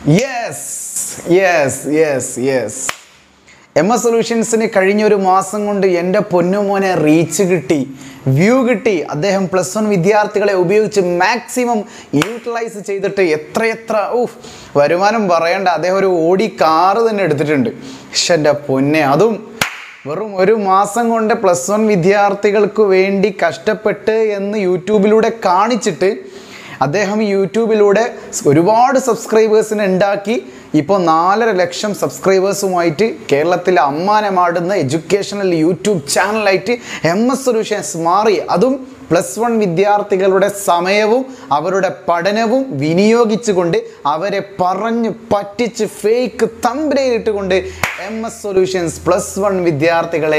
Yes yes yes yes M S സൊല്യൂഷൻസിന് കഴിഞ്ഞൊരു മാസം കൊണ്ട് എൻ്റെ പൊന്നുമോനെ റീച്ച് കിട്ടി വ്യൂ കിട്ടി അദ്ദേഹം പ്ലസ് വൺ വിദ്യാർത്ഥികളെ ഉപയോഗിച്ച് മാക്സിമം യൂട്ടിലൈസ് ചെയ്തിട്ട് എത്രയെത്ര ഊഹ് വരുമാനം പറയണ്ട അദ്ദേഹം ഒരു ഓടി കാറ് തന്നെ എടുത്തിട്ടുണ്ട് പക്ഷെ എൻ്റെ പൊന്നെ അതും വെറും ഒരു മാസം കൊണ്ട് പ്ലസ് വൺ വിദ്യാർത്ഥികൾക്ക് വേണ്ടി കഷ്ടപ്പെട്ട് എന്ന് യൂട്യൂബിലൂടെ കാണിച്ചിട്ട് അദ്ദേഹം യൂട്യൂബിലൂടെ ഒരുപാട് സബ്സ്ക്രൈബേഴ്സിനെ ഉണ്ടാക്കി ഇപ്പോൾ നാലര ലക്ഷം സബ്സ്ക്രൈബേഴ്സുമായിട്ട് കേരളത്തിലെ അമ്മാനമാടുന്ന എഡ്യൂക്കേഷണൽ യൂട്യൂബ് ചാനലായിട്ട് എം എസ് സൊല്യൂഷൻസ് മാറി അതും പ്ലസ് വൺ വിദ്യാർത്ഥികളുടെ സമയവും അവരുടെ പഠനവും വിനിയോഗിച്ചുകൊണ്ട് അവരെ പറഞ്ഞ് പറ്റിച്ച് ഫേക്ക് തമ്പരയിലിട്ടുകൊണ്ട് M S solutions plus one വിദ്യാർത്ഥികളെ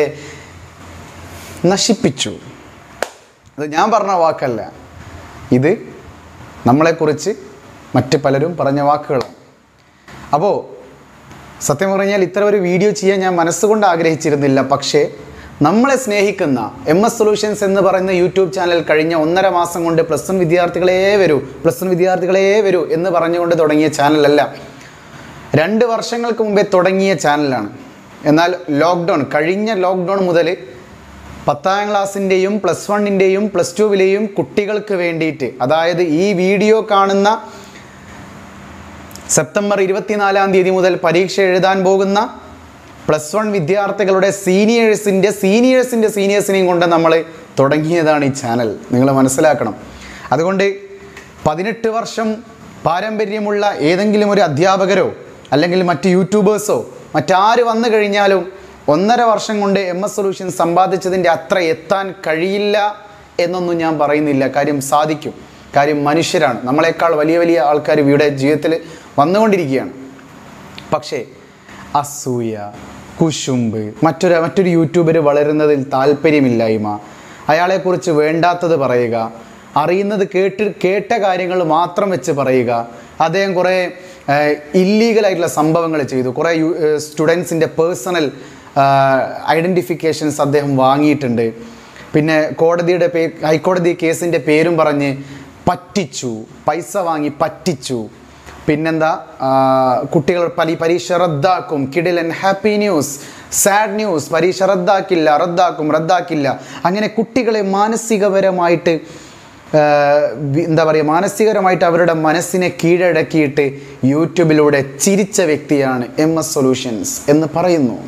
നശിപ്പിച്ചു അത് ഞാൻ പറഞ്ഞ വാക്കല്ല ഇത് നമ്മളെക്കുറിച്ച് മറ്റ് പലരും പറഞ്ഞ വാക്കുകളാണ് അപ്പോൾ സത്യം പറഞ്ഞാൽ ഇത്തരം ഒരു വീഡിയോ ചെയ്യാൻ ഞാൻ മനസ്സുകൊണ്ട് ആഗ്രഹിച്ചിരുന്നില്ല പക്ഷേ നമ്മളെ സ്നേഹിക്കുന്ന എം എസ് സൊല്യൂഷൻസ് എന്ന് പറയുന്ന യൂട്യൂബ് ചാനൽ കഴിഞ്ഞ ഒന്നര മാസം കൊണ്ട് പ്ലസ് വൺ വിദ്യാർത്ഥികളെ വരൂ പ്ലസ് വൺ വിദ്യാർത്ഥികളെ വരൂ എന്ന് പറഞ്ഞുകൊണ്ട് തുടങ്ങിയ ചാനലല്ല രണ്ട് വർഷങ്ങൾക്ക് മുമ്പേ തുടങ്ങിയ ചാനലാണ് എന്നാൽ ലോക്ക്ഡൗൺ കഴിഞ്ഞ ലോക്ക്ഡൗൺ മുതൽ പത്താം ക്ലാസ്സിൻ്റെയും പ്ലസ് വണ്ണിൻ്റെയും പ്ലസ് ടുവിലെയും കുട്ടികൾക്ക് വേണ്ടിയിട്ട് അതായത് ഈ വീഡിയോ കാണുന്ന സെപ്റ്റംബർ ഇരുപത്തിനാലാം തീയതി മുതൽ പരീക്ഷ എഴുതാൻ പോകുന്ന പ്ലസ് വൺ വിദ്യാർത്ഥികളുടെ സീനിയേഴ്സിൻ്റെ സീനിയേഴ്സിൻ്റെ സീനിയേഴ്സിനെയും കൊണ്ട് നമ്മൾ തുടങ്ങിയതാണ് ഈ ചാനൽ നിങ്ങൾ മനസ്സിലാക്കണം അതുകൊണ്ട് പതിനെട്ട് വർഷം പാരമ്പര്യമുള്ള ഏതെങ്കിലും ഒരു അധ്യാപകരോ അല്ലെങ്കിൽ മറ്റ് യൂട്യൂബേഴ്സോ മറ്റാര് വന്നു കഴിഞ്ഞാലും ഒന്നര വർഷം കൊണ്ട് എം എസ് സൊല്യൂഷൻ സമ്പാദിച്ചതിൻ്റെ അത്ര എത്താൻ കഴിയില്ല എന്നൊന്നും ഞാൻ പറയുന്നില്ല കാര്യം സാധിക്കും കാര്യം മനുഷ്യരാണ് നമ്മളെക്കാൾ വലിയ വലിയ ആൾക്കാർ ഇവിടെ ജീവിതത്തിൽ വന്നുകൊണ്ടിരിക്കുകയാണ് പക്ഷേ അസൂയ കുശുമ്പ് മറ്റൊരു മറ്റൊരു യൂട്യൂബർ വളരുന്നതിൽ താല്പര്യമില്ലായ്മ അയാളെക്കുറിച്ച് വേണ്ടാത്തത് പറയുക അറിയുന്നത് കേട്ട് കേട്ട കാര്യങ്ങൾ മാത്രം വെച്ച് പറയുക അദ്ദേഹം കുറേ ഇല്ലീഗലായിട്ടുള്ള സംഭവങ്ങൾ ചെയ്തു കുറേ യു സ്റ്റുഡൻസിൻ്റെ പേഴ്സണൽ ഐഡൻറ്റിഫിക്കേഷൻസ് അദ്ദേഹം വാങ്ങിയിട്ടുണ്ട് പിന്നെ കോടതിയുടെ പേ ഹൈക്കോടതി കേസിൻ്റെ പേരും പറഞ്ഞ് പറ്റിച്ചു പൈസ വാങ്ങി പറ്റിച്ചു പിന്നെന്താ ആ, കുട്ടികൾ പരി പരീക്ഷ റദ്ദാക്കും കിടിലൻ ഹാപ്പി ന്യൂസ് സാഡ് ന്യൂസ് പരീക്ഷ റദ്ദാക്കില്ല റദ്ദാക്കും റദ്ദാക്കില്ല അങ്ങനെ കുട്ടികളെ മാനസികപരമായിട്ട് ആ, വി- എന്താ പറയുക മാനസികപരമായിട്ട് അവരുടെ മനസ്സിനെ കീഴടക്കിയിട്ട് യൂട്യൂബിലൂടെ ചിരിച്ച വ്യക്തിയാണ് എം എസ് സൊല്യൂഷൻസ് എന്ന് പറയുന്നു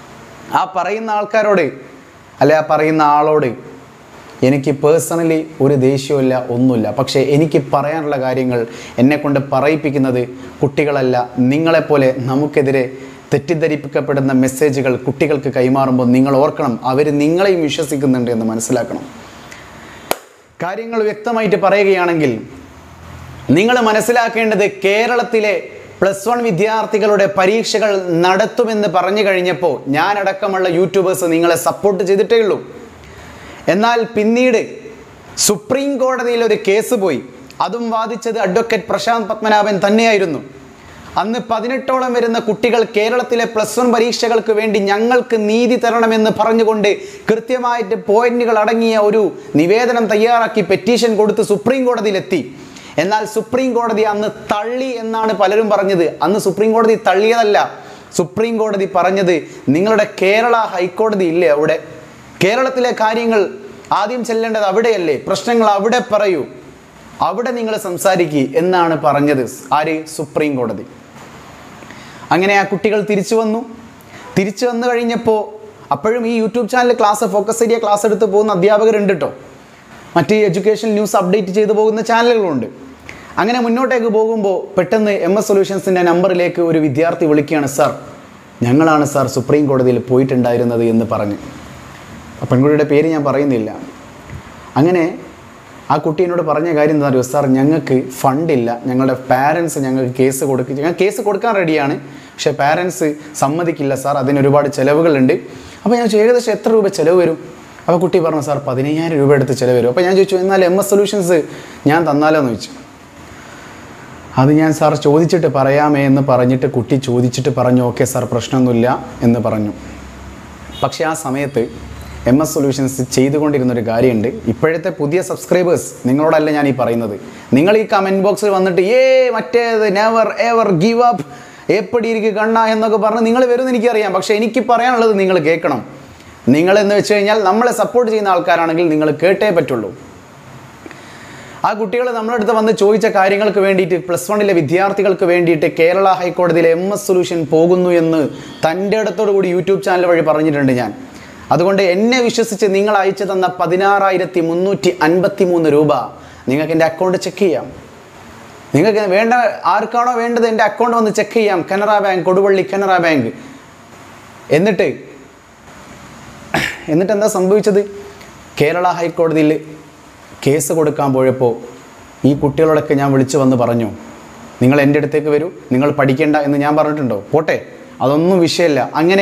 ആ പറയുന്ന ആൾക്കാരോട് അല്ലെ ആ പറയുന്ന ആളോട് എനിക്ക് പേഴ്സണലി ഒരു ദേഷ്യമില്ല ഒന്നുമില്ല പക്ഷേ എനിക്ക് പറയാനുള്ള കാര്യങ്ങൾ എന്നെ കൊണ്ട് പറയിപ്പിക്കുന്നത് കുട്ടികളല്ല നിങ്ങളെപ്പോലെ നമുക്കെതിരെ തെറ്റിദ്ധരിപ്പിക്കപ്പെടുന്ന മെസ്സേജുകൾ കുട്ടികൾക്ക് കൈമാറുമ്പോൾ നിങ്ങൾ ഓർക്കണം അവർ നിങ്ങളെയും വിശ്വസിക്കുന്നുണ്ട് എന്ന് മനസ്സിലാക്കണം കാര്യങ്ങൾ വ്യക്തമായിട്ട് പറയുകയാണെങ്കിൽ നിങ്ങൾ മനസ്സിലാക്കേണ്ടത് കേരളത്തിലെ പ്ലസ് വൺ വിദ്യാർത്ഥികളുടെ പരീക്ഷകൾ നടത്തുമെന്ന് പറഞ്ഞു കഴിഞ്ഞപ്പോൾ ഞാനടക്കമുള്ള യൂട്യൂബേഴ്സ് നിങ്ങളെ സപ്പോർട്ട് ചെയ്തിട്ടേ ഉള്ളൂ എന്നാൽ പിന്നീട് സുപ്രീം കോടതിയിൽ ഒരു കേസ് പോയി അതും വാദിച്ചത് അഡ്വക്കേറ്റ് പ്രശാന്ത് പത്മനാഭൻ തന്നെയായിരുന്നു അന്ന് പതിനെട്ടോളം വരുന്ന കുട്ടികൾ കേരളത്തിലെ പ്ലസ് വൺ പരീക്ഷകൾക്ക് വേണ്ടി ഞങ്ങൾക്ക് നീതി തരണമെന്ന് പറഞ്ഞുകൊണ്ട് കൃത്യമായിട്ട് പോയിന്റുകൾ അടങ്ങിയ ഒരു നിവേദനം തയ്യാറാക്കി പെറ്റീഷൻ കൊടുത്ത് സുപ്രീം കോടതിയിലെത്തി എന്നാൽ സുപ്രീം കോടതി അന്ന് തള്ളി എന്നാണ് പലരും പറഞ്ഞത് അന്ന് സുപ്രീം കോടതി തള്ളിയതല്ല സുപ്രീം കോടതി പറഞ്ഞത് നിങ്ങളുടെ കേരള ഹൈക്കോടതി ഇല്ലേ അവിടെ കേരളത്തിലെ കാര്യങ്ങൾ ആദ്യം ചെല്ലേണ്ടത് അവിടെയല്ലേ പ്രശ്നങ്ങൾ അവിടെ പറയൂ അവിടെ നിങ്ങൾ സംസാരിക്കുക എന്നാണ് പറഞ്ഞത് ആര് സുപ്രീം കോടതി അങ്ങനെ ആ കുട്ടികൾ തിരിച്ചു വന്നു തിരിച്ചു വന്നു കഴിഞ്ഞപ്പോൾ അപ്പോഴും ഈ YouTube channel class focus area class എടുത്ത് പോകുന്ന അധ്യാപകരുണ്ട് കേട്ടോ മറ്റ് എഡ്യൂക്കേഷൻ ന്യൂസ് അപ്ഡേറ്റ് ചെയ്തു പോകുന്ന ചാനലുകളുണ്ട് അങ്ങനെ മുന്നോട്ടേക്ക് പോകുമ്പോൾ പെട്ടെന്ന് എം എസ് സൊല്യൂഷൻസിൻ്റെ നമ്പറിലേക്ക് ഒരു വിദ്യാർത്ഥി വിളിക്കുകയാണ് സാർ ഞങ്ങളാണ് സാർ സുപ്രീം കോടതിയിൽ പോയിട്ടുണ്ടായിരുന്നത് എന്ന് പറഞ്ഞ് ആ പെൺകുട്ടിയുടെ പേര് ഞാൻ പറയുന്നില്ല അങ്ങനെ ആ കുട്ടി എന്നോട് പറഞ്ഞ കാര്യം എന്താ പറയുക സാർ ഞങ്ങൾക്ക് ഫണ്ടില്ല ഞങ്ങളുടെ പാരൻസ് ഞങ്ങൾക്ക് കേസ് കൊടുക്കുക ഞങ്ങൾ കേസ് കൊടുക്കാൻ റെഡിയാണ് പക്ഷേ പാരൻസ് സമ്മതിക്കില്ല സാർ അതിന് ഒരുപാട് ചിലവുകളുണ്ട് അപ്പോൾ ഞാൻ ചോദിച്ചു ഏകദേശം എത്ര രൂപ ചിലവ് വരും അപ്പോൾ കുട്ടി പറഞ്ഞു സാർ പതിനയ്യായിരം രൂപ എടുത്ത് ചിലവ് വരും അപ്പോൾ ഞാൻ ചോദിച്ചു എന്നാൽ എം എസ് സൊല്യൂഷൻസ് ഞാൻ തന്നാലോ എന്ന് ചോദിച്ചു അത് ഞാൻ സാർ ചോദിച്ചിട്ട് പറയാമേ എന്ന് പറഞ്ഞിട്ട് കുട്ടി ചോദിച്ചിട്ട് പറഞ്ഞു ഓക്കെ സാർ പ്രശ്നമൊന്നുമില്ല എന്ന് പറഞ്ഞു പക്ഷേ ആ സമയത്ത് എം എസ് സൊല്യൂഷൻസ് ചെയ്തുകൊണ്ടിരുന്ന ഒരു കാര്യമുണ്ട് ഇപ്പോഴത്തെ പുതിയ സബ്സ്ക്രൈബേഴ്സ് നിങ്ങളോടല്ല ഞാൻ ഈ പറയുന്നത് നിങ്ങൾ ഈ കമൻറ്റ് ബോക്സിൽ വന്നിട്ട് ഏ മറ്റേത് നെവർ എവർ ഗീവ് അപ്പ് എപ്പടിയിരിക്കും കണ്ണ എന്നൊക്കെ പറഞ്ഞ് നിങ്ങൾ വരുമെന്ന് എനിക്കറിയാം പക്ഷേ എനിക്ക് പറയാനുള്ളത് നിങ്ങൾ കേൾക്കണം നിങ്ങളെന്ന് വെച്ച് കഴിഞ്ഞാൽ നമ്മളെ സപ്പോർട്ട് ചെയ്യുന്ന ആൾക്കാരാണെങ്കിൽ നിങ്ങൾ കേട്ടേ പറ്റുള്ളൂ ആ കുട്ടികൾ നമ്മുടെ അടുത്ത് വന്ന് ചോദിച്ച കാര്യങ്ങൾക്ക് വേണ്ടിയിട്ട് പ്ലസ് വണ്ണിലെ വിദ്യാർത്ഥികൾക്ക് വേണ്ടിയിട്ട് കേരള ഹൈക്കോടതിയിലെ എം എസ് സൊല്യൂഷൻ പോകുന്നു എന്ന് തൻ്റെ അടുത്തോടു കൂടി യൂട്യൂബ് ചാനൽ വഴി പറഞ്ഞിട്ടുണ്ട് ഞാൻ അതുകൊണ്ട് എന്നെ വിശ്വസിച്ച് നിങ്ങൾ അയച്ചു തന്ന പതിനാറായിരത്തി മുന്നൂറ്റി അൻപത്തി മൂന്ന് രൂപ നിങ്ങൾക്ക് എൻ്റെ അക്കൗണ്ട് ചെക്ക് ചെയ്യാം നിങ്ങൾക്ക് വേണ്ട ആർക്കാണോ വേണ്ടത് എൻ്റെ അക്കൗണ്ട് വന്ന് ചെക്ക് ചെയ്യാം കനറ ബാങ്ക് കൊടുവള്ളി കനറ ബാങ്ക് എന്നിട്ട് എന്നിട്ട് എന്താ സംഭവിച്ചത് കേരള ഹൈക്കോടതിയിൽ കേസ് കൊടുക്കാൻ പോയപ്പോൾ ഈ കുട്ടികളോടൊക്കെ ഞാൻ വിളിച്ചു വന്ന് പറഞ്ഞു നിങ്ങൾ എൻ്റെ അടുത്തേക്ക് വരൂ നിങ്ങൾ പഠിക്കേണ്ട എന്ന് ഞാൻ പറഞ്ഞിട്ടുണ്ടോ പോട്ടെ അതൊന്നും വിഷയമല്ല അങ്ങനെ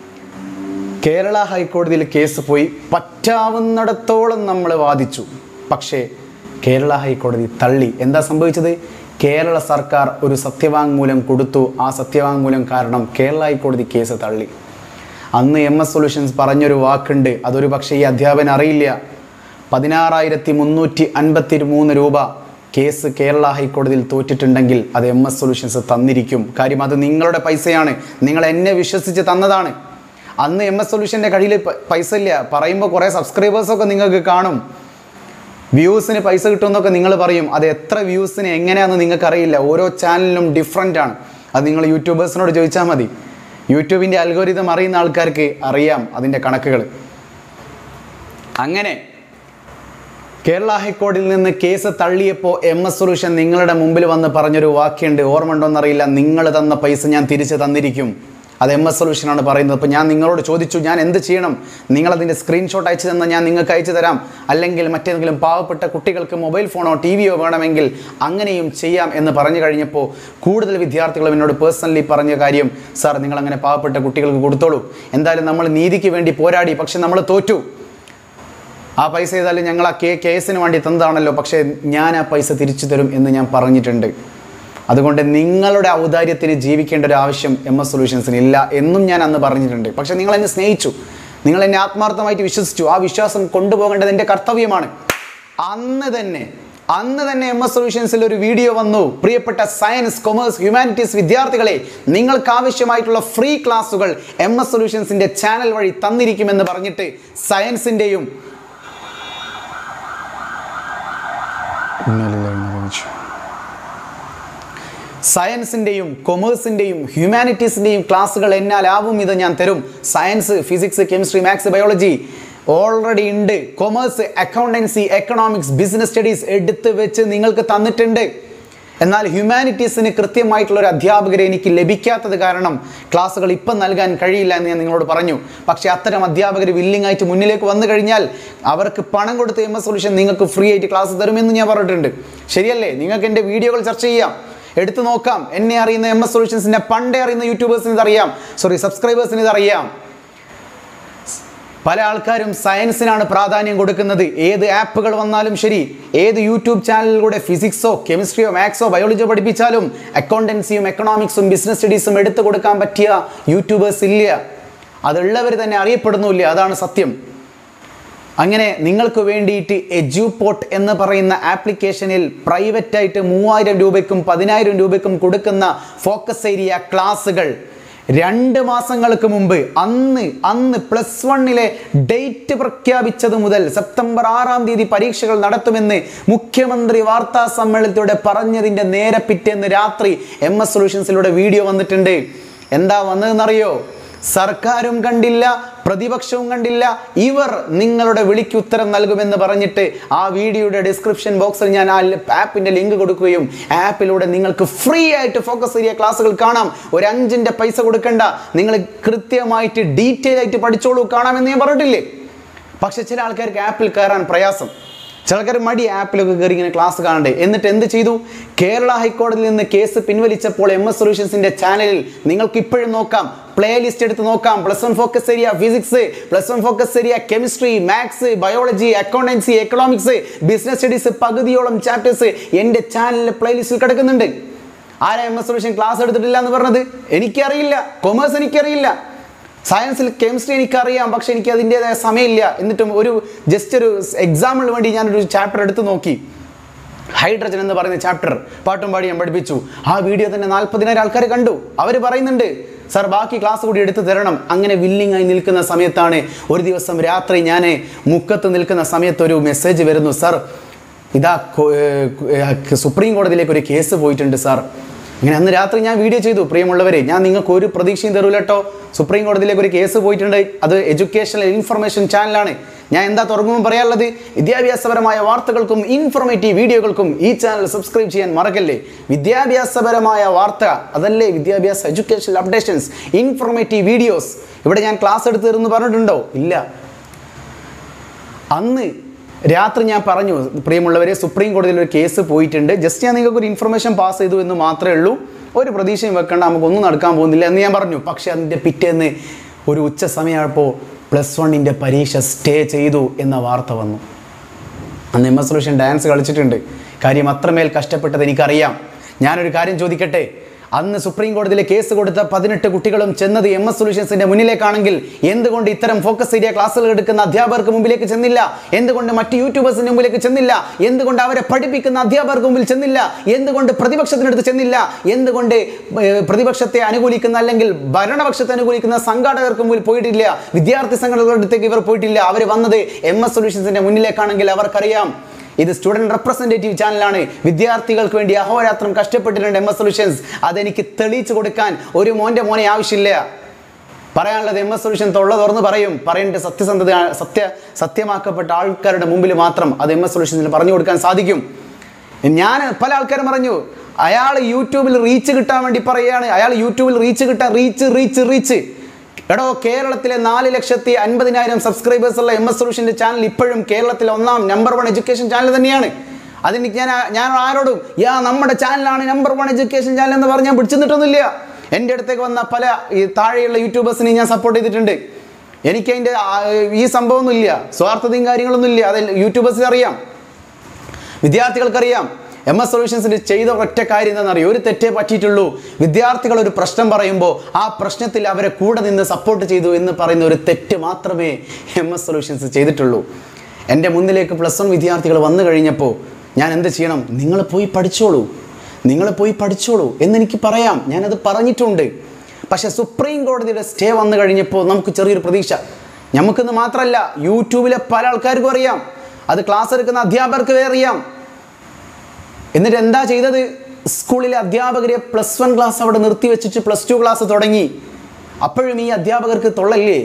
കേരള ഹൈക്കോടതിയിൽ കേസ് പോയി പറ്റാവുന്നിടത്തോളം നമ്മൾ വാദിച്ചു പക്ഷേ കേരള ഹൈക്കോടതി തള്ളി എന്താ സംഭവിച്ചത് കേരള സർക്കാർ ഒരു സത്യവാങ്മൂലം കൊടുത്തു ആ സത്യവാങ്മൂലം കാരണം കേരള ഹൈക്കോടതി കേസ് തള്ളി അന്ന് എം എസ് സൊല്യൂഷൻസ് പറഞ്ഞൊരു വാക്കുണ്ട് അതൊരു പക്ഷേ ഈ അധ്യാപകൻ അറിയില്ല പതിനാറായിരത്തി മുന്നൂറ്റി അൻപത്തി മൂന്ന് രൂപ കേസ് കേരള ഹൈക്കോടതിയിൽ തോറ്റിട്ടുണ്ടെങ്കിൽ അത് എം എസ് സൊല്യൂഷൻസ് തന്നിരിക്കും കാര്യം അത് നിങ്ങളുടെ പൈസയാണ് നിങ്ങൾ എന്നെ വിശ്വസിച്ച് തന്നതാണ് അന്ന് എം എസ് സൊല്യൂഷൻ്റെ കയ്യിൽ പ- പൈസ ഇല്ല പറയുമ്പോൾ കുറേ സബ്സ്ക്രൈബേഴ്സൊക്കെ നിങ്ങൾക്ക് കാണും വ്യൂസിന് പൈസ കിട്ടുമെന്നൊക്കെ നിങ്ങൾ പറയും അത് എത്ര വ്യൂസിന് എങ്ങനെയാണെന്ന് നിങ്ങൾക്ക് അറിയില്ല ഓരോ ചാനലിനും ഡിഫറെൻ്റ് ആണ് അത് നിങ്ങൾ യൂട്യൂബേഴ്സിനോട് ചോദിച്ചാൽ മതി യൂട്യൂബിൻ്റെ അൽഗോരിതം അറിയുന്ന ആൾക്കാർക്ക് അറിയാം അതിൻ്റെ കണക്കുകൾ അങ്ങനെ കേരള ഹൈക്കോടതിയിൽ നിന്ന് കേസ് തള്ളിയപ്പോൾ എം എസ് സൊല്യൂഷൻ നിങ്ങളുടെ മുമ്പിൽ വന്ന് പറഞ്ഞൊരു വാക്യമുണ്ട് ഓർമ്മ ഉണ്ടോയെന്നറിയില്ല നിങ്ങൾ തന്ന പൈസ ഞാൻ തിരിച്ച് തന്നിരിക്കും അത് എം എസ് സൊല്യൂഷനാണ് പറയുന്നത് അപ്പോൾ ഞാൻ നിങ്ങളോട് ചോദിച്ചു ഞാൻ എന്ത് ചെയ്യണം നിങ്ങളതിൻ്റെ സ്ക്രീൻഷോട്ട് അയച്ചു തന്നാൽ ഞാൻ നിങ്ങൾക്ക് അയച്ചു തരാം അല്ലെങ്കിൽ മറ്റേതെങ്കിലും പാവപ്പെട്ട കുട്ടികൾക്ക് മൊബൈൽ ഫോണോ ടി വിയോ വേണമെങ്കിൽ അങ്ങനെയും ചെയ്യാം എന്ന് പറഞ്ഞു കഴിഞ്ഞപ്പോൾ കൂടുതൽ വിദ്യാർത്ഥികളും എന്നോട് പേഴ്സണലി പറഞ്ഞ കാര്യം സാർ നിങ്ങൾ അങ്ങനെ പാവപ്പെട്ട കുട്ടികൾക്ക് കൊടുത്തോളൂ എന്തായാലും നമ്മൾ നീതിക്ക് വേണ്ടി പോരാടി പക്ഷെ നമ്മൾ തോറ്റു ആ പൈസ ഏതായാലും ഞങ്ങൾ ആ കേ കേസിന് വേണ്ടി തന്നതാണല്ലോ പക്ഷേ ഞാൻ ആ പൈസ തിരിച്ചു തരും എന്ന് ഞാൻ പറഞ്ഞിട്ടുണ്ട് അതുകൊണ്ട് നിങ്ങളുടെ ഔദാര്യത്തിന് ജീവിക്കേണ്ട ഒരു ആവശ്യം എം എസ് സൊല്യൂഷൻസിന് ഇല്ല എന്നും ഞാൻ അന്ന് പറഞ്ഞിട്ടുണ്ട് പക്ഷേ നിങ്ങൾ എന്നെ സ്നേഹിച്ചു നിങ്ങൾ എന്നെ ആത്മാർത്ഥമായിട്ട് വിശ്വസിച്ചു ആ വിശ്വാസം കൊണ്ടുപോകേണ്ടത് എൻ്റെ കർത്തവ്യമാണ് അന്ന് തന്നെ അന്ന് തന്നെ എം എസ് സൊല്യൂഷൻസിൽ ഒരു വീഡിയോ വന്നു പ്രിയപ്പെട്ട സയൻസ് കൊമേഴ്സ് ഹ്യൂമാനിറ്റീസ് വിദ്യാർത്ഥികളെ നിങ്ങൾക്ക് ആവശ്യമായിട്ടുള്ള ഫ്രീ ക്ലാസ്സുകൾ എം എസ് സൊല്യൂഷൻസിൻ്റെ ചാനൽ വഴി തന്നിരിക്കുമെന്ന് പറഞ്ഞിട്ട് സയൻസിൻ്റെയും സയൻസിൻ്റെയും കൊമേഴ്സിൻ്റെയും ഹ്യൂമാനിറ്റീസിൻ്റെയും ക്ലാസ്സുകൾ എന്നാലാവും ഇത് ഞാൻ തരും science physics chemistry maths biology already ഉണ്ട് commerce accountancy economics business studies എടുത്ത് വെച്ച് നിങ്ങൾക്ക് തന്നിട്ടുണ്ട് എന്നാൽ ഹ്യൂമാനിറ്റീസിന് കൃത്യമായിട്ടുള്ള ഒരു അധ്യാപകരെ എനിക്ക് ലഭിക്കാത്തത് കാരണം ക്ലാസ്സുകൾ ഇപ്പം നൽകാൻ കഴിയില്ല എന്ന് ഞാൻ നിങ്ങളോട് പറഞ്ഞു പക്ഷേ അത്തരം അധ്യാപകർ വില്ലിംഗ് ആയിട്ട് മുന്നിലേക്ക് വന്നു കഴിഞ്ഞാൽ അവർക്ക് പണം കൊടുത്ത് എം എസ് സൊല്യൂഷൻ നിങ്ങൾക്ക് ഫ്രീ ആയിട്ട് ക്ലാസ് തരുമെന്ന് ഞാൻ പറഞ്ഞിട്ടുണ്ട് ശരിയല്ലേ നിങ്ങൾക്ക് എൻ്റെ വീഡിയോകൾ ചർച്ച ചെയ്യാം എടുത്തു നോക്കാം എന്നെ അറിയുന്ന എം എസ് സൊല്യൂഷൻസിനെ പണ്ടേ അറിയുന്ന യൂട്യൂബേഴ്സിന് ഇതറിയാം സോറി സബ്സ്ക്രൈബേഴ്സിന് ഇതറിയാം പല ആൾക്കാരും സയൻസിനാണ് പ്രാധാന്യം കൊടുക്കുന്നത് ഏത് ആപ്പുകൾ വന്നാലും ശരി ഏത് യൂട്യൂബ് ചാനലിലൂടെ ഫിസിക്സോ കെമിസ്ട്രിയോ മാത്സോ ബയോളജിയോ പഠിപ്പിച്ചാലും അക്കൗണ്ടൻസിയും എക്കണോമിക്സും ബിസിനസ് സ്റ്റഡീസും എടുത്തു കൊടുക്കാൻ പറ്റിയ യൂട്യൂബേഴ്സ് ഇല്ല അതുള്ളവർ തന്നെ അറിയപ്പെടുന്നില്ല അതാണ് സത്യം അങ്ങനെ നിങ്ങൾക്ക് വേണ്ടിയിട്ട് എജ്യൂപോർട്ട് എന്ന് പറയുന്ന ആപ്ലിക്കേഷനിൽ പ്രൈവറ്റായിട്ട് മൂവായിരം രൂപയ്ക്കും പതിനായിരം രൂപയ്ക്കും കൊടുക്കുന്ന ഫോക്കസ് ഏരിയ ക്ലാസ്സുകൾ രണ്ട് മാസങ്ങൾക്ക് മുമ്പ് അന്ന് അന്ന് പ്ലസ് വണ്ണിലെ ഡേറ്റ് പ്രഖ്യാപിച്ചത് മുതൽ സെപ്റ്റംബർ ആറാം തീയതി പരീക്ഷകൾ നടത്തുമെന്ന് മുഖ്യമന്ത്രി വാർത്താ സമ്മേളനത്തിലൂടെ പറഞ്ഞതിൻ്റെ നേരെ പിറ്റേന്ന് രാത്രി എം എസ് സൊല്യൂഷൻസിലൂടെ വീഡിയോ വന്നിട്ടുണ്ട് എന്താ വന്നതെന്നറിയോ സർക്കാരും കണ്ടില്ല പ്രതിപക്ഷവും കണ്ടില്ല ഇവർ നിങ്ങളുടെ വിളിക്ക് ഉത്തരം നൽകുമെന്ന് പറഞ്ഞിട്ട് ആ വീഡിയോയുടെ ഡിസ്ക്രിപ്ഷൻ ബോക്സിൽ ഞാൻ ആ ആപ്പിൻ്റെ ലിങ്ക് കൊടുക്കുകയും ആപ്പിലൂടെ നിങ്ങൾക്ക് ഫ്രീ ആയിട്ട് ഫോക്കസ് ഏരിയ ക്ലാസ്സുകൾ കാണാം ഒരു അഞ്ചിൻ്റെ പൈസ കൊടുക്കണ്ട നിങ്ങൾ കൃത്യമായിട്ട് ഡീറ്റെയിൽ ആയിട്ട് പഠിച്ചോളൂ കാണാമെന്ന് ഞാൻ പറഞ്ഞിട്ടില്ലേ പക്ഷെ ചില ആൾക്കാർക്ക് ആപ്പിൽ കയറാൻ പ്രയാസം ചില ആൾക്കാർ മടി ആപ്പിലൊക്കെ കയറി ഇങ്ങനെ ക്ലാസ് കാണണ്ടേ എന്നിട്ട് എന്ത് ചെയ്തു കേരള ഹൈക്കോടതിയിൽ നിന്ന് കേസ് പിൻവലിച്ചപ്പോൾ എം എസ് സൊല്യൂഷൻസിന്റെ ചാനലിൽ നിങ്ങൾക്ക് ഇപ്പോഴും നോക്കാം പ്ലേ ലിസ്റ്റ് എടുത്ത് നോക്കാം plus one focus area physics plus one focus area chemistry maths biology accountancy economics business studies പകുതിയോളം ചാപ്റ്റേഴ്സ് എൻ്റെ ചാനലിലെ പ്ലേലിസ്റ്റിൽ കിടക്കുന്നുണ്ട് ആരാ എം എസ് സൊല്യൂഷൻ ക്ലാസ് എടുത്തിട്ടില്ല എന്ന് പറഞ്ഞത് എനിക്കറിയില്ല കൊമേഴ്സ് എനിക്കറിയില്ല സയൻസിൽ കെമിസ്ട്രി എനിക്കറിയാം പക്ഷെ എനിക്ക് അതിൻ്റെതായ സമയമില്ല എന്നിട്ടും ഒരു ജസ്റ്റ് ഒരു എക്സാമ്പിളിന് വേണ്ടി ഞാനൊരു ചാപ്റ്റർ എടുത്ത് നോക്കി ഹൈഡ്രജൻ എന്ന് പറയുന്ന ചാപ്റ്റർ പാട്ടും പാടി ഞാൻ പഠിപ്പിച്ചു ആ വീഡിയോ തന്നെ നാൽപ്പതിനായിരം ആൾക്കാർ കണ്ടു അവർ പറയുന്നുണ്ട് സാർ ബാക്കി ക്ലാസ് കൂടി എടുത്തു തരണം അങ്ങനെ വില്ലിംഗ് ആയി നിൽക്കുന്ന സമയത്താണ് ഒരു ദിവസം രാത്രി ഞാൻ മുക്കത്ത് നിൽക്കുന്ന സമയത്ത് ഒരു മെസ്സേജ് വരുന്നു സാർ ഇതാ കൊ- ഏർ ഏർ സുപ്രീം കോടതിയിലേക്ക് ഒരു കേസ് പോയിട്ടുണ്ട് സാർ അങ്ങനെ അന്ന് രാത്രി ഞാൻ വീഡിയോ ചെയ്തു പ്രിയമുള്ളവരെ ഞാൻ നിങ്ങൾക്ക് ഒരു പ്രതീക്ഷയും തരൂല കേട്ടോ സുപ്രീം കോടതിയിലേക്ക് ഒരു കേസ് പോയിട്ടുണ്ട് അത് എഡ്യൂക്കേഷണൽ ഇൻഫർമേഷൻ ചാനലാണ് ഞാൻ എന്താ തുടങ്ങുമ്പോൾ പറയാനുള്ളത് വിദ്യാഭ്യാസപരമായ വാർത്തകൾക്കും ഇൻഫോർമേറ്റീവ് വീഡിയോകൾക്കും ഈ ചാനൽ സബ്സ്ക്രൈബ് ചെയ്യാൻ മറക്കല്ലേ വിദ്യാഭ്യാസപരമായ വാർത്ത അതല്ലേ വിദ്യാഭ്യാസ എഡ്യൂക്കേഷണൽ അപ്ഡേഷൻസ് ഇൻഫോർമേറ്റീവ് വീഡിയോസ് ഇവിടെ ഞാൻ ക്ലാസ് എടുത്തു തരുമെന്ന് പറഞ്ഞിട്ടുണ്ടോ ഇല്ല അന്ന് രാത്രി ഞാൻ പറഞ്ഞു പ്രിയമുള്ളവരെ സുപ്രീം കോടതിയിൽ ഒരു കേസ് പോയിട്ടുണ്ട് ജസ്റ്റ് ഞാൻ നിങ്ങൾക്ക് ഒരു ഇൻഫർമേഷൻ പാസ് ചെയ്തു എന്ന് മാത്രമേ ഉള്ളൂ ഒരു പ്രതീക്ഷയും വെക്കേണ്ട നമുക്കൊന്നും നടക്കാൻ പോകുന്നില്ല എന്ന് ഞാൻ പറഞ്ഞു പക്ഷേ അതിൻ്റെ പിറ്റേന്ന് ഒരു ഉച്ച സമയമായപ്പോൾ പ്ലസ് വണ്ണിൻ്റെ പരീക്ഷ സ്റ്റേ ചെയ്തു എന്ന വാർത്ത വന്നു അന്ന് എം എസ് സൊല്യൂഷൻ ഡാൻസ് കളിച്ചിട്ടുണ്ട് കാര്യം അത്രമേൽ കഷ്ടപ്പെട്ടത് എനിക്കറിയാം ഞാനൊരു കാര്യം ചോദിക്കട്ടെ അന്ന് സുപ്രീം കോടതിയിലെ കേസ് കൊടുത്ത പതിനെട്ട് കുട്ടികളും ചെന്നത് എം എസ് സൊല്യൂഷൻസിന്റെ മുന്നിലേക്കാണെങ്കിൽ എന്തുകൊണ്ട് ഇത്തരം ഫോക്കസ് ഏരിയ ക്ലാസ്സുകൾ എടുക്കുന്ന അധ്യാപകർക്ക് മുമ്പിലേക്ക് ചെന്നില്ല എന്തുകൊണ്ട് മറ്റ് യൂട്യൂബേഴ്സിന്റെ മുമ്പിലേക്ക് ചെന്നില്ല എന്തുകൊണ്ട് അവരെ പഠിപ്പിക്കുന്ന അധ്യാപകർക്ക് മുമ്പിൽ ചെന്നില്ല എന്തുകൊണ്ട് പ്രതിപക്ഷത്തിനടുത്ത് ചെന്നില്ല എന്തുകൊണ്ട് ഏർ, പ്രതിപക്ഷത്തെ അനുകൂലിക്കുന്ന അല്ലെങ്കിൽ ഭരണപക്ഷത്തെ അനുകൂലിക്കുന്ന സംഘാടകർക്ക് മുമ്പിൽ പോയിട്ടില്ല വിദ്യാർത്ഥി സംഘടനകളുടെ അടുത്തേക്ക് ഇവർ പോയിട്ടില്ല അവർ വന്നത് എം എസ് സൊല്യൂഷൻസിന്റെ മുന്നിലേക്കാണെങ്കിൽ അവർക്കറിയാം ഇത് സ്റ്റുഡൻറ് റെപ്രസെൻറ്റേറ്റീവ് ചാനലാണ് വിദ്യാർത്ഥികൾക്ക് വേണ്ടി അഹോരാത്രം കഷ്ടപ്പെട്ടിട്ടുണ്ട് എം എസ് സൊല്യൂഷൻസ് അതെനിക്ക് തെളിയിച്ചു കൊടുക്കാൻ ഒരു മോൻ്റെ മോനെ ആവശ്യമില്ല പറയാനുള്ളത് എം എസ് സൊല്യൂഷൻ തൊള്ള തുറന്ന് പറയും പറയേണ്ട സത്യസന്ധത സത്യ സത്യമാക്കപ്പെട്ട ആൾക്കാരുടെ മുമ്പിൽ മാത്രം അത് എം എസ് സൊല്യൂഷൻസിൽ പറഞ്ഞു കൊടുക്കാൻ സാധിക്കും ഞാൻ പല ആൾക്കാരും പറഞ്ഞു അയാൾ യൂട്യൂബിൽ റീച്ച് കിട്ടാൻ വേണ്ടി പറയുകയാണ് അയാൾ യൂട്യൂബിൽ റീച്ച് കിട്ടാൻ റീച്ച് റീച്ച് റീച്ച് എടോ കേരളത്തിലെ നാല് ലക്ഷത്തി അൻപതിനായിരം സബ്സ്ക്രൈബേഴ്സ് ഉള്ള എം എസ് സൊല്യൂഷൻ്റെ ചാനൽ ഇപ്പോഴും കേരളത്തിലെ ഒന്നാം നമ്പർ വൺ എഡ്യൂക്കേഷൻ ചാനൽ തന്നെയാണ് അതിന് ഞാൻ ഞാൻ ആരോടും യാ നമ്മുടെ ചാനലാണ് നമ്പർ വൺ എഡ്യൂക്കേഷൻ ചാനൽ എന്ന് പറഞ്ഞ് ഞാൻ പിടിച്ചു നിന്നിട്ടൊന്നുമില്ല എൻ്റെ അടുത്തേക്ക് വന്ന പല ഈ താഴെയുള്ള യൂട്യൂബേഴ്സിനെ ഞാൻ സപ്പോർട്ട് ചെയ്തിട്ടുണ്ട് എനിക്ക് അതിൻ്റെ ഈ സംഭവമൊന്നുമില്ല സ്വാർത്ഥതയും കാര്യങ്ങളൊന്നും ഇല്ല അത് യൂട്യൂബേഴ്സിന് അറിയാം വിദ്യാർത്ഥികൾക്കറിയാം എം എസ് സൊല്യൂഷൻസിന് ചെയ്ത ഒറ്റ കാര്യം എന്താണെന്നറിയോ ഒരു തെറ്റേ പറ്റിയിട്ടുള്ളൂ വിദ്യാർത്ഥികൾ ഒരു പ്രശ്നം പറയുമ്പോൾ ആ പ്രശ്നത്തിൽ അവരെ കൂടെ നിന്ന് സപ്പോർട്ട് ചെയ്തു എന്ന് പറയുന്ന ഒരു തെറ്റ് മാത്രമേ എം എസ് സൊല്യൂഷൻസ് ചെയ്തിട്ടുള്ളൂ എൻ്റെ മുന്നിലേക്ക് പ്ലസ് വൺ വിദ്യാർത്ഥികൾ വന്നു കഴിഞ്ഞപ്പോൾ ഞാൻ എന്ത് ചെയ്യണം നിങ്ങൾ പോയി പഠിച്ചോളൂ നിങ്ങൾ പോയി പഠിച്ചോളൂ എന്നെനിക്ക് പറയാം ഞാനത് പറഞ്ഞിട്ടുണ്ട് പക്ഷേ സുപ്രീം കോടതിയുടെ സ്റ്റേ വന്നു കഴിഞ്ഞപ്പോൾ നമുക്ക് ചെറിയൊരു പ്രതീക്ഷ നമുക്കിന്ന് മാത്രമല്ല യൂട്യൂബിലെ പല ആൾക്കാർക്കും അറിയാം അത് ക്ലാസ് എടുക്കുന്ന അധ്യാപകർക്ക് വരെ അറിയാം എന്നിട്ട് എന്താ ചെയ്തത് സ്കൂളിലെ അധ്യാപകരെ പ്ലസ് വൺ ക്ലാസ് അവിടെ നിർത്തി വെച്ചിട്ട് പ്ലസ് ടു ക്ലാസ് തുടങ്ങി അപ്പോഴും ഈ അധ്യാപകർക്ക് തൊള്ളല്ലേ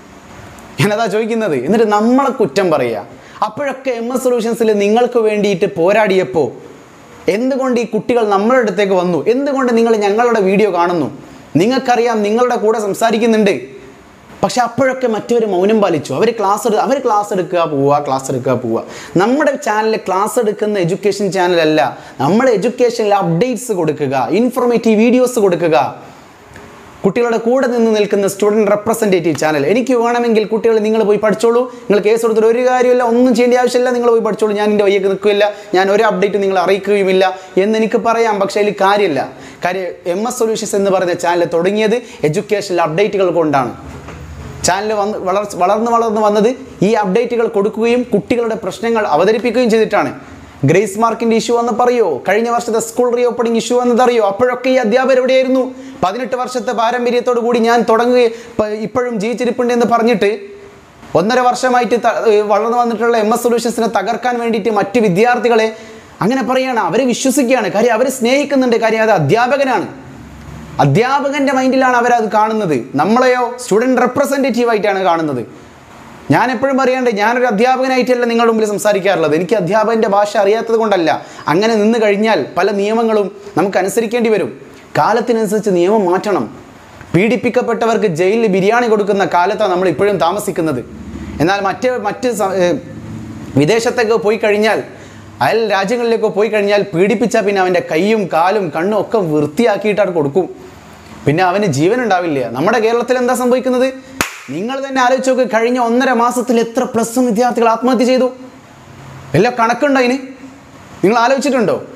ഞാനതാ ചോദിക്കുന്നത് എന്നിട്ട് നമ്മളെ കുറ്റം പറയുക അപ്പോഴൊക്കെ എം എസ് സൊല്യൂഷൻസിൽ നിങ്ങൾക്ക് വേണ്ടിയിട്ട് പോരാടിയപ്പോൾ എന്തുകൊണ്ട് ഈ കുട്ടികൾ നമ്മളുടെ അടുത്തേക്ക് വന്നു എന്തുകൊണ്ട് നിങ്ങൾ ഞങ്ങളുടെ വീഡിയോ കാണുന്നു നിങ്ങൾക്കറിയാം നിങ്ങളുടെ കൂടെ സംസാരിക്കുന്നുണ്ട് പക്ഷെ അപ്പോഴൊക്കെ മറ്റവർ മൗനം പാലിച്ചു അവർ ക്ലാസ് എടു അവർ ക്ലാസ് എടുക്കുക പോവുക ക്ലാസ് എടുക്കുക പോവുക നമ്മുടെ ചാനലിൽ ക്ലാസ് എടുക്കുന്ന എഡ്യൂക്കേഷൻ ചാനലല്ല നമ്മൾ എഡ്യൂക്കേഷനിൽ അപ്ഡേറ്റ്സ് കൊടുക്കുക ഇൻഫോർമേറ്റീവ് വീഡിയോസ് കൊടുക്കുക കുട്ടികളുടെ കൂടെ നിന്ന് നിൽക്കുന്ന സ്റ്റുഡൻറ് റെപ്രസെൻറ്റേറ്റീവ് ചാനൽ എനിക്ക് വേണമെങ്കിൽ കുട്ടികൾ നിങ്ങൾ പോയി പഠിച്ചോളൂ നിങ്ങൾ കേസ് കൊടുത്തിട്ട് ഒരു കാര്യമില്ല ഒന്നും ചെയ്യേണ്ട ആവശ്യമില്ല നിങ്ങൾ പോയി പഠിച്ചോളൂ ഞാൻ എൻ്റെ വയ്യൊക്കെ നിൽക്കില്ല ഞാൻ ഒരു അപ്ഡേറ്റ് നിങ്ങൾ അറിയിക്കുകയുമില്ല എന്ന് എനിക്ക് പറയാം പക്ഷേ അതിൽ കാര്യമില്ല കാര്യം എം എസ് സൊല്യൂഷൻസ് എന്ന് പറയുന്ന ചാനൽ തുടങ്ങിയത് എഡ്യൂക്കേഷണൽ അപ്ഡേറ്റുകൾ കൊണ്ടാണ് ചാനൽ വന്ന് വളർ വളർന്ന് വളർന്ന് വന്നത് ഈ അപ്ഡേറ്റുകൾ കൊടുക്കുകയും കുട്ടികളുടെ പ്രശ്നങ്ങൾ അവതരിപ്പിക്കുകയും ചെയ്തിട്ടാണ് ഗ്രേസ് മാർക്കിന്റെ ഇഷ്യൂ എന്ന് പറയോ കഴിഞ്ഞ വർഷത്തെ സ്കൂൾ റീ ഓപ്പണിംഗ് ഇഷ്യൂ എന്നതറിയോ അപ്പോഴൊക്കെ ഈ അധ്യാപകർ എവിടെയായിരുന്നു പതിനെട്ട് വർഷത്തെ പാരമ്പര്യത്തോടു കൂടി ഞാൻ തുടങ്ങുകയും ഇപ്പ- ഇപ്പോഴും ജീവിച്ചിരിപ്പുണ്ട് എന്ന് പറഞ്ഞിട്ട് ഒന്നര വർഷമായിട്ട് ത- ഏർ വളർന്നു വന്നിട്ടുള്ള എം എസ് സൊല്യൂഷൻസിനെ തകർക്കാൻ വേണ്ടിയിട്ട് മറ്റ് വിദ്യാർത്ഥികളെ അങ്ങനെ പറയുകയാണ് അവരെ വിശ്വസിക്കുകയാണ് കാര്യം അവരെ സ്നേഹിക്കുന്നുണ്ട് കാര്യം അത് അധ്യാപകനാണ് അധ്യാപകന്റെ മൈൻഡിലാണ് അവരത് കാണുന്നത് നമ്മളെയോ സ്റ്റുഡൻറ് റെപ്രസെൻറ്റേറ്റീവ് ആയിട്ടാണ് കാണുന്നത് ഞാൻ എപ്പോഴും പറയണ്ടേ ഞാനൊരു അധ്യാപകനായിട്ടല്ല നിങ്ങളുടെ മുമ്പിൽ സംസാരിക്കാറുള്ളത് എനിക്ക് അധ്യാപകൻ്റെ ഭാഷ അറിയാത്തത് കൊണ്ടല്ല അങ്ങനെ നിന്ന് കഴിഞ്ഞാൽ പല നിയമങ്ങളും നമുക്ക് അനുസരിക്കേണ്ടി വരും കാലത്തിനനുസരിച്ച് നിയമം മാറ്റണം പീഡിപ്പിക്കപ്പെട്ടവർക്ക് ജയിലിൽ ബിരിയാണി കൊടുക്കുന്ന കാലത്താണ് നമ്മൾ ഇപ്പോഴും താമസിക്കുന്നത് എന്നാൽ മറ്റ് മറ്റ് സ- ഏർ വിദേശത്തേക്ക് പോയി കഴിഞ്ഞാൽ അയൽ രാജ്യങ്ങളിലേക്ക് പോയി കഴിഞ്ഞാൽ പീഡിപ്പിച്ചാൽ പിന്നെ അവൻ്റെ കൈയും കാലും കണ്ണും ഒക്കെ വൃത്തിയാക്കിയിട്ടാണ് കൊടുക്കും പിന്നെ അവന് ജീവൻ ഉണ്ടാവില്ല നമ്മുടെ കേരളത്തിൽ എന്താ സംഭവിക്കുന്നത് നിങ്ങൾ തന്നെ ആലോചിച്ച് നോക്ക് കഴിഞ്ഞ ഒന്നര മാസത്തിൽ എത്ര പ്ലസ് വൺ വിദ്യാർത്ഥികൾ ആത്മഹത്യ ചെയ്തു എല്ലാം കണക്കുണ്ടോ അതിന് നിങ്ങൾ ആലോചിച്ചിട്ടുണ്ടോ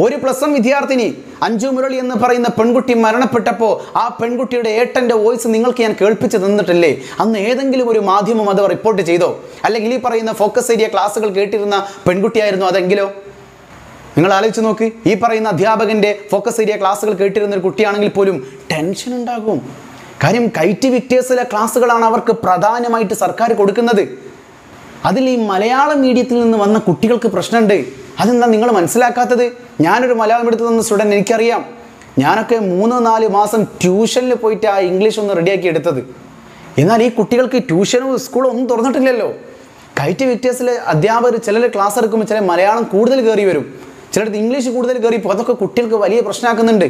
ഒരു പ്ലസ് വൺ വിദ്യാർത്ഥിനി അഞ്ജു മുരളി എന്ന് പറയുന്ന പെൺകുട്ടി മരണപ്പെട്ടപ്പോൾ ആ പെൺകുട്ടിയുടെ ഏട്ടൻ്റെ വോയിസ് നിങ്ങൾക്ക് ഞാൻ കേൾപ്പിച്ച് തന്നിട്ടില്ലേ അന്ന് ഏതെങ്കിലും ഒരു മാധ്യമം അത് റിപ്പോർട്ട് ചെയ്തോ അല്ലെങ്കിൽ ഈ പറയുന്ന ഫോക്കസ് ഏരിയ ക്ലാസ്സുകൾ കേട്ടിരുന്ന പെൺകുട്ടിയായിരുന്നു അതെങ്കിലോ നിങ്ങൾ ആലോചിച്ച് നോക്ക് ഈ പറയുന്ന അധ്യാപകൻ്റെ ഫോക്കസ് ഏരിയ ക്ലാസ്സുകൾ കേട്ടിരുന്ന ഒരു കുട്ടിയാണെങ്കിൽ പോലും ടെൻഷൻ ഉണ്ടാകും കാര്യം കൈറ്റ് വിക്ടേഴ്സിലെ ക്ലാസ്സുകളാണ് അവർക്ക് പ്രധാനമായിട്ട് സർക്കാർ കൊടുക്കുന്നത് അതിൽ ഈ മലയാളം മീഡിയത്തിൽ നിന്ന് വന്ന കുട്ടികൾക്ക് പ്രശ്നമുണ്ട് അതെന്താ നിങ്ങൾ മനസ്സിലാക്കാത്തത് ഞാനൊരു മലയാളം എടുത്ത് തന്ന സ്റ്റുഡൻറ്റ് എനിക്കറിയാം ഞാനൊക്കെ മൂന്ന് നാല് മാസം ട്യൂഷനിൽ പോയിട്ട് ആ ഇംഗ്ലീഷ് ഒന്ന് റെഡിയാക്കി എടുത്തത് എന്നാൽ ഈ കുട്ടികൾക്ക് ട്യൂഷനും സ്കൂളും ഒന്നും തുറന്നിട്ടില്ലല്ലോ കൈറ്റ് വിക്ടേഴ്സിലെ അധ്യാപകർ ചിലർ ക്ലാസ് എടുക്കുമ്പോൾ ചില മലയാളം കൂടുതൽ കയറി വരും ചിലടത്ത് ഇംഗ്ലീഷ് കൂടുതൽ കയറി ഇപ്പോൾ അതൊക്കെ കുട്ടികൾക്ക് വലിയ പ്രശ്നമാക്കുന്നുണ്ട്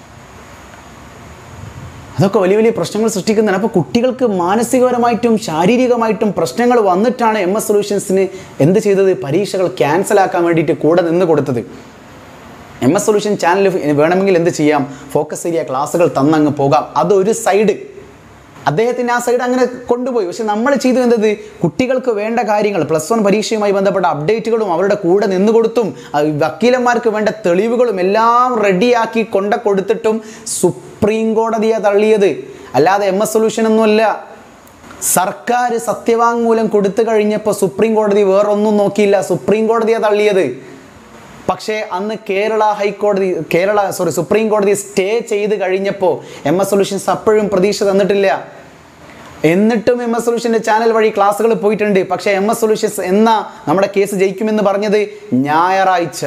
അതൊക്കെ വലിയ വലിയ പ്രശ്നങ്ങൾ സൃഷ്ടിക്കുന്നതാണ് അപ്പോൾ കുട്ടികൾക്ക് മാനസികപരമായിട്ടും ശാരീരികമായിട്ടും പ്രശ്നങ്ങൾ വന്നിട്ടാണ് എം എസ് സൊല്യൂഷൻസിന് എന്ത് ചെയ്തത് പരീക്ഷകൾ ക്യാൻസൽ ആക്കാൻ വേണ്ടിയിട്ട് കൂടെ നിന്ന് കൊടുത്തത് എം എസ് സൊല്യൂഷൻ ചാനൽ വേണമെങ്കിൽ എന്ത് ചെയ്യാം ഫോക്കസ് ഏരിയ ക്ലാസ്സുകൾ തന്നങ്ങ് പോകാം അതൊരു സൈഡ് അദ്ദേഹത്തിന് ആ സൈഡ് അങ്ങനെ കൊണ്ടുപോയി പക്ഷെ നമ്മൾ ചെയ്തു എന്തത് കുട്ടികൾക്ക് വേണ്ട കാര്യങ്ങൾ പ്ലസ് വൺ പരീക്ഷയുമായി ബന്ധപ്പെട്ട അപ്ഡേറ്റുകളും അവരുടെ കൂടെ നിന്ന് കൊടുത്തും അത് വക്കീലന്മാർക്ക് വേണ്ട തെളിവുകളും എല്ലാം റെഡിയാക്കി കൊണ്ട കൊടുത്തിട്ടും സുപ്രീം കോടതിയെ തള്ളിയത് അല്ലാതെ എം എസ് സൊല്യൂഷൻ ഒന്നുമല്ല സർക്കാർ സത്യവാങ്മൂലം കൊടുത്തു കഴിഞ്ഞപ്പോൾ സുപ്രീം കോടതി വേറൊന്നും നോക്കിയില്ല സുപ്രീം കോടതിയെ തള്ളിയത് പക്ഷേ അന്ന് കേരള ഹൈക്കോടതി കേരള സോറി സുപ്രീം കോടതി സ്റ്റേ ചെയ്ത് കഴിഞ്ഞപ്പോൾ എം എസ് സൊല്യൂഷൻസ് അപ്പോഴും പ്രതീക്ഷ തന്നിട്ടില്ല എന്നിട്ടും എം എസ് സൊല്യൂഷൻ്റെ ചാനൽ വഴി ക്ലാസ്സുകൾ പോയിട്ടുണ്ട് പക്ഷേ എം എസ് സൊല്യൂഷൻസ് എന്ന നമ്മുടെ കേസ് ജയിക്കുമെന്ന് പറഞ്ഞത് ഞായറാഴ്ച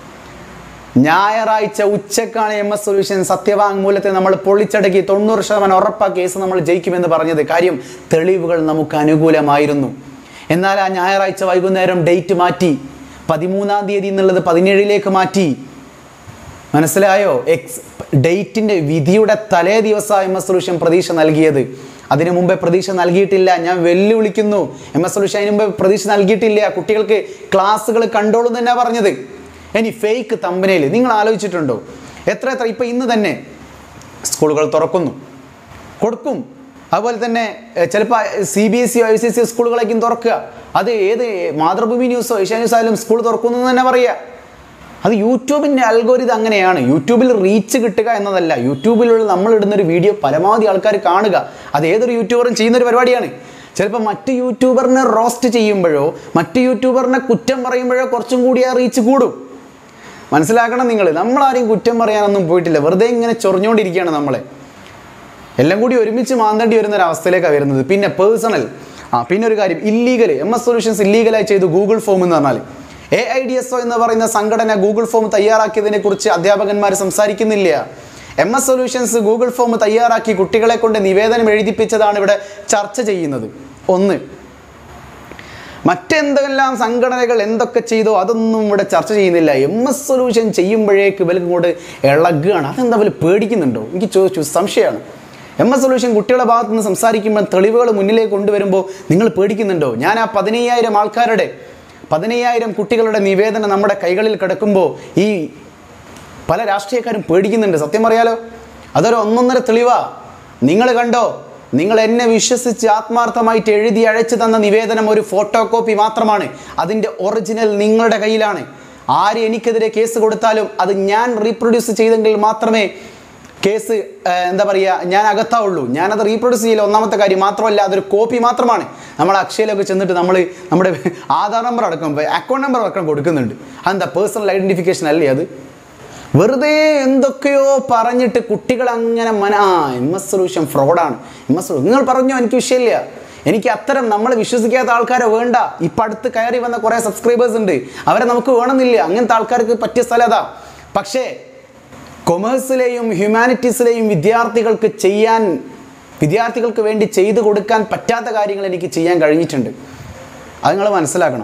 ഞായറാഴ്ച ഉച്ചക്കാണ് എം എസ് സൊല്യൂഷൻ സത്യവാങ്മൂലത്തെ നമ്മൾ പൊളിച്ചടക്കി തൊണ്ണൂറ് ശതമാനം ഉറപ്പാ കേസ് നമ്മൾ ജയിക്കുമെന്ന് പറഞ്ഞത് കാര്യം തെളിവുകൾ നമുക്ക് അനുകൂലമായിരുന്നു എന്നാൽ ആ ഞായറാഴ്ച വൈകുന്നേരം ഡേറ്റ് മാറ്റി പതിമൂന്നാം തീയതി എന്നുള്ളത് പതിനേഴിലേക്ക് മാറ്റി മനസ്സിലായോ എക്സ് ഡേറ്റിൻ്റെ വിധിയുടെ തലേ ദിവസം എം എസ് സൊല്യൂഷൻ പ്രതീക്ഷ നൽകിയത് അതിനു മുമ്പേ പ്രതീക്ഷ നൽകിയിട്ടില്ല ഞാൻ വെല്ലുവിളിക്കുന്നു എം എസ് സൊല്യൂഷൻ അതിന് മുമ്പേ പ്രതീക്ഷ നൽകിയിട്ടില്ല കുട്ടികൾക്ക് ക്ലാസ്സുകൾ കണ്ടോളൂ എന്ന് തന്നെ പറഞ്ഞത് ഇനി ഫേക്ക് തമ്പനയിൽ നിങ്ങൾ ആലോചിച്ചിട്ടുണ്ടോ എത്ര എത്ര ഇപ്പം ഇന്ന് തന്നെ സ്കൂളുകൾ തുറക്കുന്നു കൊടുക്കും അതുപോലെ തന്നെ ചിലപ്പോൾ C B S C I C S C സ്കൂളുകളേക്കും തുറക്കുക അത് ഏത് മാതൃഭൂമി ന്യൂസോ ഏഷ്യാ ന്യൂസ് ആയാലും സ്കൂൾ തുറക്കുന്നു എന്ന് തന്നെ പറയുക അത് യൂട്യൂബിൻ്റെ അൽഗോരിതം അങ്ങനെയാണ് യൂട്യൂബിൽ റീച്ച് കിട്ടുക എന്നതല്ല യൂട്യൂബിലുള്ള നമ്മൾ ഇടുന്ന ഒരു വീഡിയോ പരമാവധി ആൾക്കാർ കാണുക അത് ഏതൊരു യൂട്യൂബറും ചെയ്യുന്ന ഒരു പരിപാടിയാണ് ചിലപ്പോൾ മറ്റ് യൂട്യൂബറിനെ റോസ്റ്റ് ചെയ്യുമ്പോഴോ മറ്റ് യൂട്യൂബറിനെ കുറ്റം പറയുമ്പോഴോ കുറച്ചും കൂടി ആ റീച്ച് കൂടും മനസ്സിലാക്കണം നിങ്ങൾ നമ്മളാരെയും കുറ്റം പറയാനൊന്നും പോയിട്ടില്ല വെറുതെ ഇങ്ങനെ ചൊറിഞ്ഞുകൊണ്ടിരിക്കുകയാണ് നമ്മളെ എല്ലാം കൂടി ഒരുമിച്ച് മാന്തേണ്ടി വരുന്ന ഒരു അവസ്ഥയിലേക്കാണ് വരുന്നത് പിന്നെ പേഴ്സണൽ ആ പിന്നെ ഒരു കാര്യം ഇല്ലീഗൽ എം എസ് സൊല്യൂഷൻസ് ഇല്ലീഗലായി ചെയ്തു ഗൂഗിൾ ഫോം എന്ന് പറഞ്ഞാൽ A I D S O എന്ന് പറയുന്ന സംഘടന ഗൂഗിൾ ഫോം തയ്യാറാക്കിയതിനെ കുറിച്ച് അധ്യാപകന്മാർ സംസാരിക്കുന്നില്ല M S solutions Google form തയ്യാറാക്കി കുട്ടികളെ കൊണ്ട് നിവേദനം എഴുതിപ്പിച്ചതാണ് ഇവിടെ ചർച്ച ചെയ്യുന്നത് ഒന്ന് മറ്റെന്തെല്ലാം സംഘടനകൾ എന്തൊക്കെ ചെയ്തോ അതൊന്നും ഇവിടെ ചർച്ച ചെയ്യുന്നില്ല എം എസ് സൊല്യൂഷൻ ചെയ്യുമ്പോഴേക്ക് ഇവർക്ക് ഇങ്ങോട്ട് ഇളകുകയാണ് അതെന്താ ഇവർ പേടിക്കുന്നുണ്ടോ എനിക്ക് ചോദിച്ചു സംശയമാണ് എം എസ് സൊല്യൂഷൻ കുട്ടികളുടെ ഭാഗത്ത് നിന്ന് സംസാരിക്കുമ്പോൾ തെളിവുകൾ മുന്നിലേക്ക് കൊണ്ടുവരുമ്പോൾ നിങ്ങൾ പേടിക്കുന്നുണ്ടോ ഞാൻ ആ പതിനയ്യായിരം ആൾക്കാരുടെ പതിനയ്യായിരം കുട്ടികളുടെ നിവേദനം നമ്മുടെ കൈകളിൽ കിടക്കുമ്പോൾ ഈ പല രാഷ്ട്രീയക്കാരും പേടിക്കുന്നുണ്ട് സത്യം പറയാലോ അതൊരു ഒന്നൊന്നര തെളിവാ നിങ്ങൾ കണ്ടോ നിങ്ങൾ എന്നെ വിശ്വസിച്ച് ആത്മാർത്ഥമായിട്ട് എഴുതി അയച്ചു തന്ന നിവേദനം ഒരു ഫോട്ടോ കോപ്പി മാത്രമാണ് അതിൻ്റെ ഒറിജിനൽ നിങ്ങളുടെ കയ്യിലാണ് ആര് എനിക്കെതിരെ കേസ് കൊടുത്താലും അത് ഞാൻ റീപ്രൊഡ്യൂസ് ചെയ്തെങ്കിൽ മാത്രമേ കേസ് ഏഹ്, എന്താ പറയുക ഞാൻ അകത്താവുള്ളൂ ഞാനത് റീപ്രൊഡ്യൂസ് ചെയ്യില്ല ഒന്നാമത്തെ കാര്യം മാത്രമല്ല അതൊരു കോപ്പി മാത്രമാണ് നമ്മൾ അക്ഷയയിലൊക്കെ ചെന്നിട്ട് നമ്മൾ നമ്മുടെ ആധാർ നമ്പർ അടക്കം അക്കൗണ്ട് നമ്പർ അടക്കം കൊടുക്കുന്നുണ്ട് അതെന്താ പേഴ്സണൽ ഐഡൻറ്റിഫിക്കേഷൻ അല്ലേ അത് വെറുതെ എന്തൊക്കെയോ പറഞ്ഞിട്ട് കുട്ടികൾ അങ്ങനെ മന ആ എം എസ് സൊല്യൂഷൻ ഫ്രോഡാണ് എം എസ് നിങ്ങൾ പറഞ്ഞോ എനിക്ക് വിഷയമില്ല എനിക്ക് അത്തരം നമ്മൾ വിശ്വസിക്കാത്ത ആൾക്കാരെ വേണ്ട ഇപ്പം അടുത്ത് കയറി വന്ന കുറേ സബ്സ്ക്രൈബേഴ്സ് ഉണ്ട് അവരെ നമുക്ക് വേണമെന്നില്ല അങ്ങനത്തെ ആൾക്കാർക്ക് പറ്റിയ സ്ഥലം അതാ പക്ഷേ കൊമേഴ്സിലെയും ഹ്യൂമാനിറ്റീസിലെയും വിദ്യാർത്ഥികൾക്ക് ചെയ്യാൻ വിദ്യാർത്ഥികൾക്ക് വേണ്ടി ചെയ്തു കൊടുക്കാൻ പറ്റാത്ത കാര്യങ്ങൾ എനിക്ക് ചെയ്യാൻ കഴിഞ്ഞിട്ടുണ്ട് അത് നിങ്ങൾ മനസ്സിലാക്കണം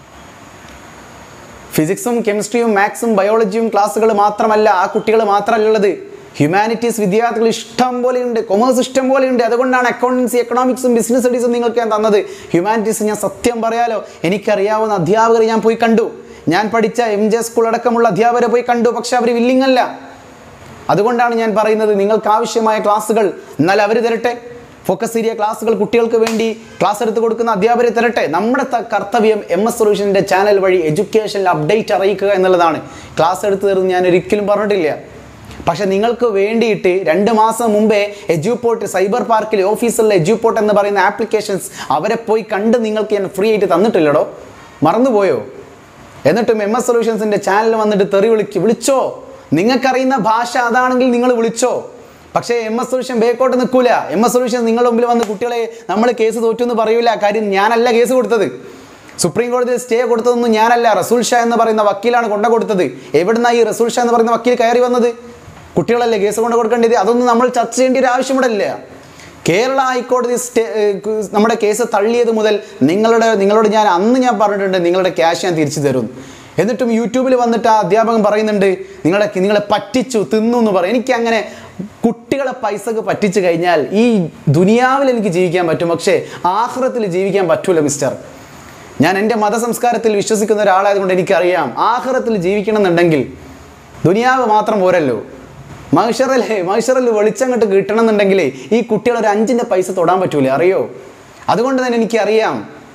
ഫിസിക്സും കെമിസ്ട്രിയും മാത്സും ബയോളജിയും ക്ലാസ്സുകൾ മാത്രമല്ല ആ കുട്ടികൾ മാത്രമല്ല ഉള്ളത് ഹ്യൂമാനിറ്റീസ് വിദ്യാർത്ഥികൾ ഇഷ്ടം പോലെയുണ്ട് കൊമേഴ്സ് ഇഷ്ടം പോലെയുണ്ട് അതുകൊണ്ടാണ് അക്കൗണ്ടൻസി എക്കണോമിക്സും ബിസിനസ് സ്റ്റഡീസും നിങ്ങൾക്ക് ഞാൻ തന്നത് ഹ്യൂമാനിറ്റീസ് ഞാൻ സത്യം പറയാലോ എനിക്കറിയാവുന്ന അധ്യാപകർ ഞാൻ പോയി കണ്ടു ഞാൻ പഠിച്ച എം ജെ സ്കൂൾ അടക്കമുള്ള അധ്യാപകരെ പോയി കണ്ടു പക്ഷെ അവർ വില്ലിംഗ് അല്ല അതുകൊണ്ടാണ് ഞാൻ പറയുന്നത് നിങ്ങൾക്ക് ആവശ്യമായ ക്ലാസ്സുകൾ എന്നാൽ അവർ തരട്ടെ ഫോക്കസ് ഏരിയ ക്ലാസ്സുകൾ കുട്ടികൾക്ക് വേണ്ടി ക്ലാസ് എടുത്ത് കൊടുക്കുന്ന അധ്യാപകരെ തരട്ടെ നമ്മുടെ ത- കർത്തവ്യം എം എസ് സൊല്യൂഷൻ്റെ ചാനൽ വഴി എഡ്യൂക്കേഷനിൽ അപ്ഡേറ്റ് അറിയിക്കുക എന്നുള്ളതാണ് ക്ലാസ് എടുത്ത് തരുന്നത് ഞാൻ ഒരിക്കലും പറഞ്ഞിട്ടില്ല പക്ഷെ നിങ്ങൾക്ക് വേണ്ടിയിട്ട് രണ്ട് മാസം മുമ്പേ എജ്യൂപോർട്ട് സൈബർ പാർക്കിലെ ഓഫീസിലെ എജ്യൂപോർട്ട് എന്ന് പറയുന്ന ആപ്ലിക്കേഷൻസ് അവരെ പോയി കണ്ട് നിങ്ങൾക്ക് ഞാൻ ഫ്രീ ആയിട്ട് തന്നിട്ടില്ലടോ മറന്നുപോയോ എന്നിട്ടും എം എസ് സൊല്യൂഷൻസിൻ്റെ ചാനൽ വന്നിട്ട് തെറി വിളിക്ക് വിളിച്ചോ നിങ്ങൾക്കറിയുന്ന ഭാഷ അതാണെങ്കിൽ നിങ്ങൾ വിളിച്ചോ പക്ഷേ എം എസ് സൊല്യൂഷൻ ബേക്കോട്ട് നിൽക്കൂല എം എസ് സൊല്യൂഷൻ നിങ്ങളുടെ മുമ്പിൽ വന്ന് കുട്ടികളെ നമ്മൾ കേസ് തോറ്റു എന്ന് പറയൂല കാര്യം ഞാനല്ല കേസ് കൊടുത്തത് സുപ്രീം കോടതിയിൽ സ്റ്റേ കൊടുത്തതൊന്നും ഞാനല്ല റസൂൽ ഷാ എന്ന് പറയുന്ന വക്കീലാണ് കൊണ്ട കൊടുത്തത് എവിടുന്നാ ഈ റസൂൽ ഷാ എന്ന് പറയുന്ന വക്കീൽ കയറി വന്നത് കുട്ടികളല്ലേ കേസ് കൊണ്ട് കൊടുക്കേണ്ടത് അതൊന്നും നമ്മൾ ചർച്ച ചെയ്യേണ്ട ഒരു ആവശ്യം ഇവിടെ ഇല്ല കേരള ഹൈക്കോടതി സ്റ്റേ ഏഹ് കു- നമ്മുടെ കേസ് തള്ളിയത് മുതൽ നിങ്ങളുടെ നിങ്ങളോട് ഞാൻ അന്ന് ഞാൻ പറഞ്ഞിട്ടുണ്ട് നിങ്ങളുടെ ക്യാഷ് ഞാൻ തിരിച്ചു തരും എന്നിട്ടും യൂട്യൂബിൽ വന്നിട്ട് ആ അധ്യാപകൻ പറയുന്നുണ്ട് നിങ്ങളെ നിങ്ങളെ പറ്റിച്ചു തിന്നു എന്ന് പറയും എനിക്ക് അങ്ങനെ കുട്ടികളെ പൈസക്ക് പറ്റിച്ചു കഴിഞ്ഞാൽ ഈ ദുനിയാവിൽ എനിക്ക് ജീവിക്കാൻ പറ്റും പക്ഷേ ആഹ്റത്തിൽ ജീവിക്കാൻ പറ്റൂല മിസ്റ്റർ ഞാൻ എൻ്റെ മതസംസ്കാരത്തിൽ വിശ്വസിക്കുന്ന ഒരാളായതുകൊണ്ട് എനിക്കറിയാം ആഹ്റത്തിൽ ജീവിക്കണം എന്നുണ്ടെങ്കിൽ ദുനിയാവ് മാത്രം പോരല്ലോ മഹിഷറല്ലേ മഹിഷറിൽ വെളിച്ചം കണ്ട് കിട്ടണം എന്നുണ്ടെങ്കിൽ ഈ കുട്ടികൾ ഒരു അഞ്ചിൻ്റെ പൈസ തൊടാൻ പറ്റൂലേ അറിയോ അതുകൊണ്ട് തന്നെ എനിക്കറിയാം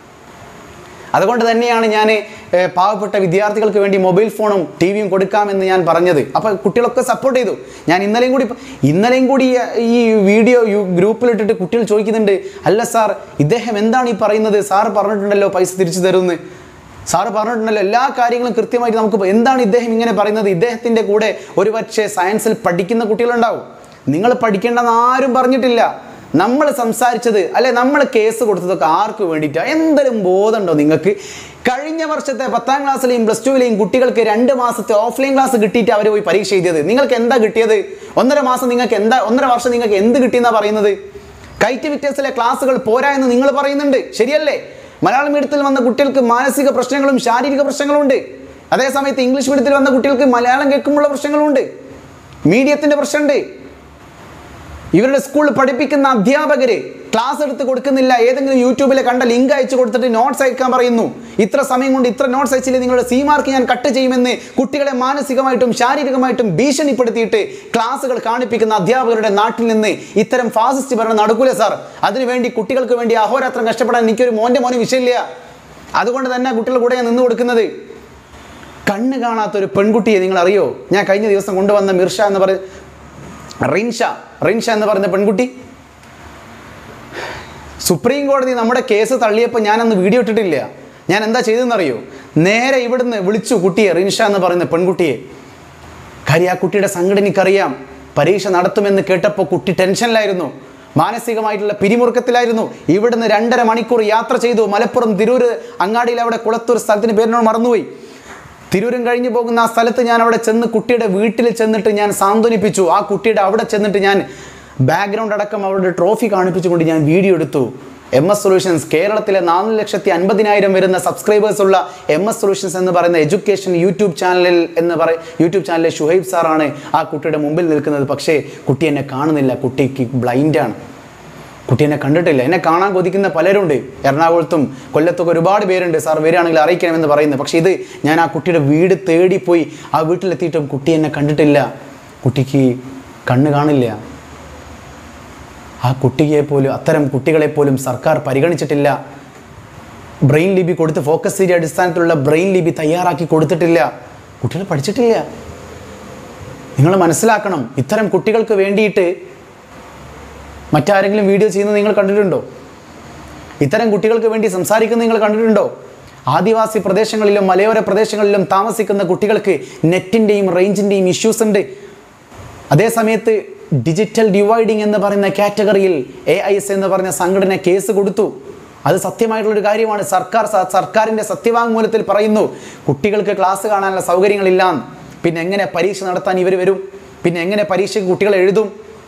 അതുകൊണ്ട് തന്നെയാണ് ഞാൻ ഏഹ്, പാവപ്പെട്ട വിദ്യാർത്ഥികൾക്ക് വേണ്ടി മൊബൈൽ ഫോണും ടി വിയും കൊടുക്കാമെന്ന് ഞാൻ പറഞ്ഞത് അപ്പോൾ കുട്ടികളൊക്കെ സപ്പോർട്ട് ചെയ്തു ഞാൻ ഇന്നലെയും കൂടി ഇന്നലെയും കൂടി ഈ വീഡിയോ യു- ഗ്രൂപ്പിലിട്ടിട്ട് കുട്ടികൾ ചോദിക്കുന്നുണ്ട് അല്ല സാർ ഇദ്ദേഹം എന്താണ് ഈ പറയുന്നത് സാർ പറഞ്ഞിട്ടുണ്ടല്ലോ പൈസ തിരിച്ചു തരുമെന്ന് സാറ് പറഞ്ഞിട്ടുണ്ടല്ലോ എല്ലാ കാര്യങ്ങളും കൃത്യമായിട്ട് നമുക്ക് പ- എന്താണ് ഇദ്ദേഹം ഇങ്ങനെ പറയുന്നത് ഇദ്ദേഹത്തിൻ്റെ കൂടെ ഒരുപക്ഷെ സയൻസിൽ പഠിക്കുന്ന കുട്ടികളുണ്ടാവും നിങ്ങൾ പഠിക്കേണ്ടെന്ന് ആരും പറഞ്ഞിട്ടില്ല നമ്മൾ സംസാരിച്ചത് അല്ലെ നമ്മൾ കേസ് കൊടുത്തതൊക്കെ ആർക്ക് വേണ്ടിയിട്ടാണ് എന്തെങ്കിലും ബോധമുണ്ടോ നിങ്ങൾക്ക് കഴിഞ്ഞ വർഷത്തെ പത്താം ക്ലാസ്സിലെയും പ്ലസ് ടുവിലെയും കുട്ടികൾക്ക് രണ്ട് മാസത്തെ ഓഫ്ലൈൻ ക്ലാസ് കിട്ടിയിട്ട് അവർ പോയി പരീക്ഷ എഴുതിയത് നിങ്ങൾക്ക് എന്താ കിട്ടിയത് ഒന്നര മാസം നിങ്ങൾക്ക് എന്താ ഒന്നര വർഷം നിങ്ങൾക്ക് എന്ത് കിട്ടിയെന്നാണ് പറയുന്നത് കൈറ്റ് വിറ്റേഴ്സിലെ ക്ലാസ്സുകൾ പോരാ എന്ന് നിങ്ങൾ പറയുന്നുണ്ട് ശരിയല്ലേ മലയാളം മീഡിയത്തിൽ വന്ന കുട്ടികൾക്ക് മാനസിക പ്രശ്നങ്ങളും ശാരീരിക പ്രശ്നങ്ങളും ഉണ്ട് അതേസമയത്ത് ഇംഗ്ലീഷ് മീഡിയത്തിൽ വന്ന കുട്ടികൾക്ക് മലയാളം കേൾക്കുമ്പോഴുള്ള പ്രശ്നങ്ങളുണ്ട് മീഡിയത്തിൻ്റെ പ്രശ്നമുണ്ട് ഇവരുടെ സ്കൂളിൽ പഠിപ്പിക്കുന്ന അധ്യാപകര് ക്ലാസ് എടുത്ത് കൊടുക്കുന്നില്ല ഏതെങ്കിലും യൂട്യൂബിൽ കണ്ട ലിങ്ക് അയച്ചു കൊടുത്തിട്ട് നോട്ട്സ് അയക്കാൻ പറയുന്നു ഇത്ര സമയം കൊണ്ട് ഇത്ര നോട്ട്സ് അയച്ചില്ല നിങ്ങളുടെ സി മാർക്ക് ഞാൻ കട്ട് ചെയ്യുമെന്ന് കുട്ടികളെ മാനസികമായിട്ടും ശാരീരികമായിട്ടും ഭീഷണിപ്പെടുത്തിയിട്ട് ക്ലാസ്സുകൾ കാണിപ്പിക്കുന്ന അധ്യാപകരുടെ നാട്ടിൽ നിന്ന് ഇത്തരം ഫാസിസ്റ്റ് ഭരണം നടക്കൂല സാർ അതിനുവേണ്ടി കുട്ടികൾക്ക് വേണ്ടി അഹോരാത്രം കഷ്ടപ്പെടാൻ എനിക്കൊരു മോൻ്റെ മോന് വിഷയമില്ല അതുകൊണ്ട് തന്നെ കുട്ടികളുടെ കൂടെ ഞാൻ നിന്ന് കൊടുക്കുന്നത് കണ്ണ് കാണാത്ത ഒരു പെൺകുട്ടിയെ നിങ്ങൾ അറിയോ ഞാൻ കഴിഞ്ഞ ദിവസം കൊണ്ടുവന്ന മിർഷ എന്ന് പറയുന്ന റിൻഷ റിൻഷ എന്ന് പറയുന്ന പെൺകുട്ടി സുപ്രീം കോടതി നമ്മുടെ കേസ് തള്ളിയപ്പോൾ ഞാനന്ന് വീഡിയോ ഇട്ടിട്ടില്ല ഞാൻ എന്താ ചെയ്തതെന്നറിയോ നേരെ ഇവിടുന്ന് വിളിച്ചു കുട്ടിയെ റിൻഷ എന്ന് പറയുന്ന പെൺകുട്ടിയെ കാര്യം ആ കുട്ടിയുടെ സങ്കടം എനിക്കറിയാം പരീക്ഷ നടത്തുമെന്ന് കേട്ടപ്പോൾ കുട്ടി ടെൻഷനിലായിരുന്നു മാനസികമായിട്ടുള്ള പിരിമുറുക്കത്തിലായിരുന്നു ഇവിടുന്ന് രണ്ടര മണിക്കൂർ യാത്ര ചെയ്തു മലപ്പുറം തിരൂർ അങ്ങാടിയിൽ അവിടെ കുളത്തൂർ സ്ഥലത്തിന് പേരിനോട് മറന്നുപോയി തിരൂരും കഴിഞ്ഞു പോകുന്ന ആ സ്ഥലത്ത് ഞാൻ അവിടെ ചെന്ന് കുട്ടിയുടെ വീട്ടിൽ ചെന്നിട്ട് ഞാൻ സാന്ത്വനിപ്പിച്ചു ആ കുട്ടിയുടെ അവിടെ ചെന്നിട്ട് ഞാൻ ബാക്ക്ഗ്രൗണ്ട് അടക്കം അവരുടെ ട്രോഫി കാണിപ്പിച്ചുകൊണ്ട് ഞാൻ വീഡിയോ എടുത്തു എം എസ് സൊല്യൂഷൻസ് കേരളത്തിലെ നാല് ലക്ഷത്തി അൻപതിനായിരം വരുന്ന സബ്സ്ക്രൈബേഴ്സ് ഉള്ള എം എസ് സൊല്യൂഷൻസ് എന്ന് പറയുന്ന എഡ്യൂക്കേഷൻ യൂട്യൂബ് ചാനലിൽ എന്ന് പറ യൂട്യൂബ് ചാനലിലെ ഷുഹൈബ് സാറാണ് ആ കുട്ടിയുടെ മുമ്പിൽ നിൽക്കുന്നത് പക്ഷേ കുട്ടി എന്നെ കാണുന്നില്ല കുട്ടിക്ക് ബ്ലൈൻഡാണ് കുട്ടി എന്നെ കണ്ടിട്ടില്ല എന്നെ കാണാൻ കൊതിക്കുന്ന പലരുണ്ട് എറണാകുളത്തും കൊല്ലത്തൊക്കെ ഒരുപാട് പേരുണ്ട് സാർ വരികയാണെങ്കിൽ അറിയിക്കണമെന്ന് പറയുന്നത് പക്ഷേ ഇത് ഞാൻ ആ കുട്ടിയുടെ വീട് തേടിപ്പോയി ആ വീട്ടിലെത്തിയിട്ടും കുട്ടി എന്നെ കണ്ടിട്ടില്ല കുട്ടിക്ക് കണ്ണ് കാണില്ല ആ കുട്ടിയെ പോലും അത്തരം കുട്ടികളെ പോലും സർക്കാർ പരിഗണിച്ചിട്ടില്ല ബ്രെയിൻ ലിപി കൊടുത്ത് ഫോക്കസ് ഏരിയ അടിസ്ഥാനത്തിലുള്ള ബ്രെയിൻ ലിപി തയ്യാറാക്കി കൊടുത്തിട്ടില്ല കുട്ടികൾ പഠിച്ചിട്ടില്ല നിങ്ങൾ മനസ്സിലാക്കണം ഇത്തരം കുട്ടികൾക്ക് വേണ്ടിയിട്ട് മറ്റാരെങ്കിലും വീഡിയോ ചെയ്യുന്നത് നിങ്ങൾ കണ്ടിട്ടുണ്ടോ ഇത്തരം കുട്ടികൾക്ക് വേണ്ടി സംസാരിക്കുന്നത് നിങ്ങൾ കണ്ടിട്ടുണ്ടോ ആദിവാസി പ്രദേശങ്ങളിലും മലയോര പ്രദേശങ്ങളിലും താമസിക്കുന്ന കുട്ടികൾക്ക് നെറ്റിൻ്റെയും റേഞ്ചിൻ്റെയും ഇഷ്യൂസ് ഉണ്ട് അതേസമയത്ത് ഡിജിറ്റൽ ഡിവൈഡിംഗ് എന്ന് പറയുന്ന കാറ്റഗറിയിൽ എ ഐ എസ് എന്ന് പറഞ്ഞ സംഘടന കേസ് കൊടുത്തു അത് സത്യമായിട്ടുള്ളൊരു കാര്യമാണ് സർക്കാർ സ- സർക്കാരിൻ്റെ സത്യവാങ്മൂലത്തിൽ പറയുന്നു കുട്ടികൾക്ക് ക്ലാസ് കാണാനുള്ള സൗകര്യങ്ങളില്ല പിന്നെ എങ്ങനെ പരീക്ഷ നടത്താൻ ഇവർ വരും പിന്നെ എങ്ങനെ പരീക്ഷയ്ക്ക് കുട്ടികൾ എഴുതും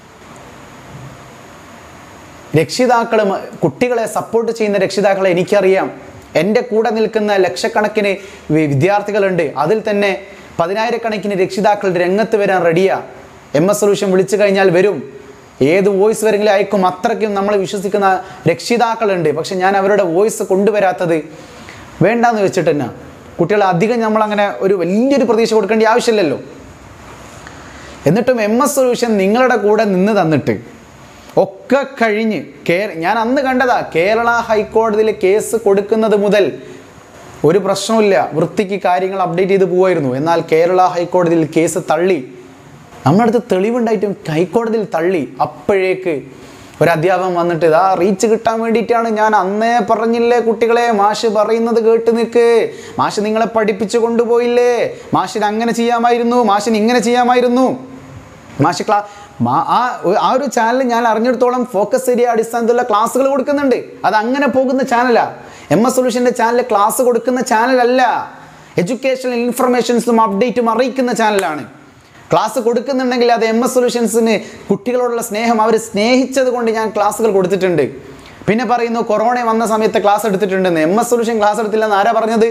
രക്ഷിതാക്കളും കുട്ടികളെ സപ്പോർട്ട് ചെയ്യുന്ന രക്ഷിതാക്കളെ എനിക്കറിയാം എൻ്റെ കൂടെ നിൽക്കുന്ന ലക്ഷക്കണക്കിന് വി- വിദ്യാർത്ഥികളുണ്ട് അതിൽ തന്നെ പതിനായിരക്കണക്കിന് രക്ഷിതാക്കൾ രംഗത്ത് വരാൻ റെഡിയാ എം എസ് സൊല്യൂഷൻ വിളിച്ചു കഴിഞ്ഞാൽ വരും ഏത് വോയിസ് വരെങ്കിലും അയക്കും അത്രയ്ക്കും നമ്മൾ വിശ്വസിക്കുന്ന രക്ഷിതാക്കളുണ്ട് പക്ഷെ ഞാൻ അവരുടെ വോയിസ് കൊണ്ടുവരാത്തത് വേണ്ടാന്ന് വെച്ചിട്ട് തന്നെ കുട്ടികളെ അധികം നമ്മളങ്ങനെ ഒരു വലിയൊരു പ്രതീക്ഷ കൊടുക്കേണ്ട ആവശ്യമില്ലല്ലോ എന്നിട്ടും എം എസ് സൊല്യൂഷൻ നിങ്ങളുടെ കൂടെ നിന്ന് തന്നിട്ട് ഒക്കെ കഴിഞ്ഞ് കേ ഞാൻ അന്ന് കണ്ടതാ കേരള ഹൈക്കോടതിയിൽ കേസ് കൊടുക്കുന്നത് മുതൽ ഒരു പ്രശ്നമില്ല വൃത്തിക്ക് കാര്യങ്ങൾ അപ്ഡേറ്റ് ചെയ്ത് പോവായിരുന്നു എന്നാൽ കേരള ഹൈക്കോടതിയിൽ കേസ് തള്ളി നമ്മുടെ അടുത്ത് തെളിവുണ്ടായിട്ടും ഹൈക്കോടതിയിൽ തള്ളി അപ്പോഴേക്ക് ഒരു അധ്യാപകൻ വന്നിട്ട് ഇതാ റീച്ച് കിട്ടാൻ വേണ്ടിയിട്ടാണ് ഞാൻ അന്നേ പറഞ്ഞില്ലേ കുട്ടികളെ മാഷ് പറയുന്നത് കേട്ട് നിൽക്ക് മാഷ് നിങ്ങളെ പഠിപ്പിച്ചു കൊണ്ടുപോയില്ലേ മാഷിന് അങ്ങനെ ചെയ്യാമായിരുന്നു മാഷിന് ഇങ്ങനെ ചെയ്യാമായിരുന്നു മാഷ് ക്ലാ മാ- ആ ഒ- ആ ഒരു ചാനൽ ഞാൻ അറിഞ്ഞിടത്തോളം ഫോക്കസ് ഏരിയ അടിസ്ഥാനത്തിലുള്ള ക്ലാസ്സുകൾ കൊടുക്കുന്നുണ്ട് അത് അങ്ങനെ പോകുന്ന ചാനലാ എം എസ് സൊല്യൂഷൻ്റെ ചാനൽ ക്ലാസ് കൊടുക്കുന്ന ചാനലല്ല എഡ്യൂക്കേഷണൽ ഇൻഫർമേഷൻസും അപ്ഡേറ്റും അറിയിക്കുന്ന ചാനലാണ് ക്ലാസ് കൊടുക്കുന്നുണ്ടെങ്കിൽ അത് എം എസ് സൊല്യൂഷൻസിന് കുട്ടികളോടുള്ള സ്നേഹം അവർ സ്നേഹിച്ചത് കൊണ്ട് ഞാൻ ക്ലാസ്സുകൾ കൊടുത്തിട്ടുണ്ട് പിന്നെ പറയുന്നു കൊറോണ വന്ന സമയത്ത് ക്ലാസ് എടുത്തിട്ടുണ്ടെന്ന് എം എസ് സൊല്യൂഷൻ ക്ലാസ് എടുത്തില്ലെന്ന് ആരാ പറഞ്ഞത്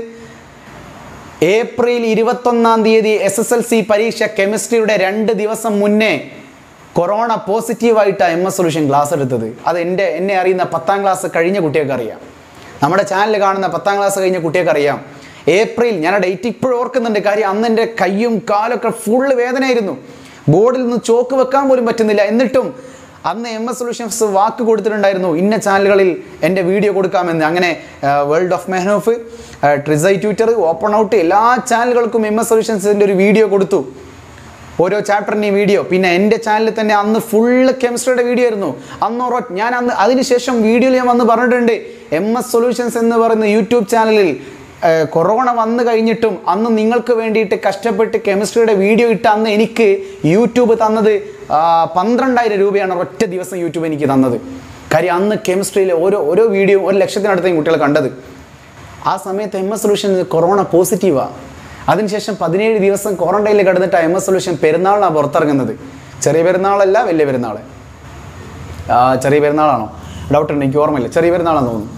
ഏപ്രിൽ ഇരുപത്തൊന്നാം തീയതി എസ് എസ് എൽ സി പരീക്ഷ കെമിസ്ട്രിയുടെ രണ്ട് ദിവസം മുന്നേ കൊറോണ പോസിറ്റീവായിട്ടാണ് എം എസ് സൊല്യൂഷൻ ക്ലാസ് എടുത്തത് അത് എൻ്റെ എന്നെ അറിയുന്ന പത്താം ക്ലാസ് കഴിഞ്ഞ കുട്ടികൾക്ക് അറിയാം നമ്മുടെ ചാനൽ കാണുന്ന പത്താം ക്ലാസ് കഴിഞ്ഞ കുട്ടികൾക്ക് അറിയാം ഏപ്രിൽ ഞാൻ ആ ഡേറ്റ് ഇപ്പോഴും ഓർക്കുന്നുണ്ട് കാര്യം അന്ന് എൻ്റെ കയ്യും കാലൊക്കെ ഫുള്ള് വേദനയായിരുന്നു ബോർഡിൽ നിന്ന് ചോക്ക് വെക്കാൻ പോലും പറ്റുന്നില്ല എന്നിട്ടും അന്ന് എം എസ് സൊല്യൂഷൻസ് വാക്ക് കൊടുത്തിട്ടുണ്ടായിരുന്നു ഇന്ന ചാനലുകളിൽ എൻ്റെ വീഡിയോ കൊടുക്കാമെന്ന് അങ്ങനെ വേൾഡ് ഓഫ് മെഹനോഫ് ട്രിസൈ ട്വിറ്റർ ഓപ്പൺ ഔട്ട് എല്ലാ ചാനലുകൾക്കും എം എസ് സൊല്യൂഷൻസിൻ്റെ ഒരു വീഡിയോ കൊടുത്തു ഓരോ ചാപ്റ്ററിൻ്റെയും വീഡിയോ പിന്നെ എൻ്റെ ചാനലിൽ തന്നെ അന്ന് ഫുള്ള് കെമിസ്ട്രിയുടെ വീഡിയോ ആയിരുന്നു അന്ന് ഒറ ഞാൻ അന്ന് അതിനുശേഷം വീഡിയോയിൽ ഞാൻ വന്ന് പറഞ്ഞിട്ടുണ്ട് എം എസ് സൊല്യൂഷൻസ് എന്ന് പറയുന്ന യൂട്യൂബ് ചാനലിൽ ഏഹ്, കൊറോണ വന്നു കഴിഞ്ഞിട്ടും അന്ന് നിങ്ങൾക്ക് വേണ്ടിയിട്ട് കഷ്ടപ്പെട്ട് കെമിസ്ട്രിയുടെ വീഡിയോ ഇട്ട് അന്ന് എനിക്ക് യൂട്യൂബ് തന്നത് ആ, പന്ത്രണ്ടായിരം രൂപയാണ് ഒറ്റ ദിവസം യൂട്യൂബ് എനിക്ക് തന്നത് കാര്യം അന്ന് കെമിസ്ട്രിയിലെ ഓരോ ഓരോ വീഡിയോ ഒരു ലക്ഷത്തിനടുത്തേക്കും കുട്ടികൾ കണ്ടത് ആ സമയത്ത് എം എസ് സൊല്യൂഷൻ കൊറോണ പോസിറ്റീവാണ് അതിനുശേഷം പതിനേഴ് ദിവസം ക്വാറന്റൈനിൽ കിടന്നിട്ട് എം എസ് സൊല്യൂഷൻ പെരുന്നാളിനാണ് പുറത്തിറങ്ങുന്നത് ചെറിയ പെരുന്നാളല്ല വലിയ പെരുന്നാൾ ആ, ചെറിയ പെരുന്നാളാണോ ഡൗട്ട് ഉണ്ട് എനിക്ക് ഓർമ്മയില്ല ചെറിയ പെരുന്നാളാണെന്ന് തോന്നുന്നു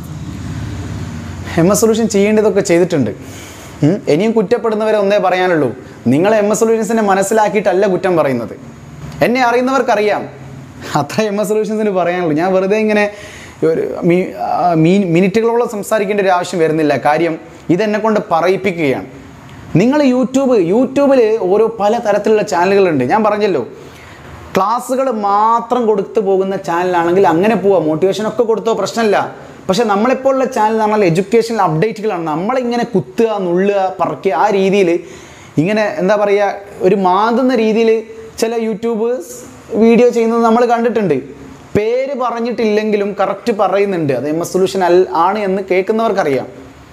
എം എസ് സൊല്യൂഷൻ ചെയ്യേണ്ടതൊക്കെ ചെയ്തിട്ടുണ്ട് ഉം. ഇനിയും കുറ്റപ്പെടുന്നവരെ ഒന്നേ പറയാനുള്ളൂ നിങ്ങൾ എം എസ് സൊല്യൂഷൻസിനെ മനസ്സിലാക്കിയിട്ടല്ല കുറ്റം പറയുന്നത് എന്നെ അറിയുന്നവർക്കറിയാം അത്ര എം എസ് സൊല്യൂഷൻസിന് പറയാനുള്ളൂ ഞാൻ വെറുതെ ഇങ്ങനെ ഒരു മി- ആ, മീ- മിനിറ്റുകളോളം സംസാരിക്കേണ്ട ഒരു ആവശ്യം വരുന്നില്ല കാര്യം ഇതെന്നെ കൊണ്ട് പറയിപ്പിക്കുകയാണ് നിങ്ങൾ യൂട്യൂബ് യൂട്യൂബിൽ ഓരോ പല തരത്തിലുള്ള ചാനലുകളുണ്ട് ഞാൻ പറഞ്ഞല്ലോ ക്ലാസ്സുകൾ മാത്രം കൊടുത്തു പോകുന്ന ചാനലാണെങ്കിൽ അങ്ങനെ പോവാം മോട്ടിവേഷൻ ഒക്കെ കൊടുത്തോ പ്രശ്നമില്ല പക്ഷെ നമ്മളെപ്പോലുള്ള ചാനൽ എന്ന് പറഞ്ഞാൽ എഡ്യൂക്കേഷണൽ അപ്ഡേറ്റുകളാണ് നമ്മളിങ്ങനെ കുത്തുക നുള്ളുക പറക്കുക ആ രീതിയിൽ ഇങ്ങനെ എന്താ പറയുക ഒരു മാതുന്ന രീതിയിൽ ചില യൂട്യൂബേഴ്സ് വീഡിയോ ചെയ്യുന്നത് നമ്മൾ കണ്ടിട്ടുണ്ട് പേര് പറഞ്ഞിട്ടില്ലെങ്കിലും കറക്റ്റ് പറയുന്നുണ്ട് അത് എം എസ് സൊല്യൂഷൻ അൽ ആണ് എന്ന് കേൾക്കുന്നവർക്കറിയാം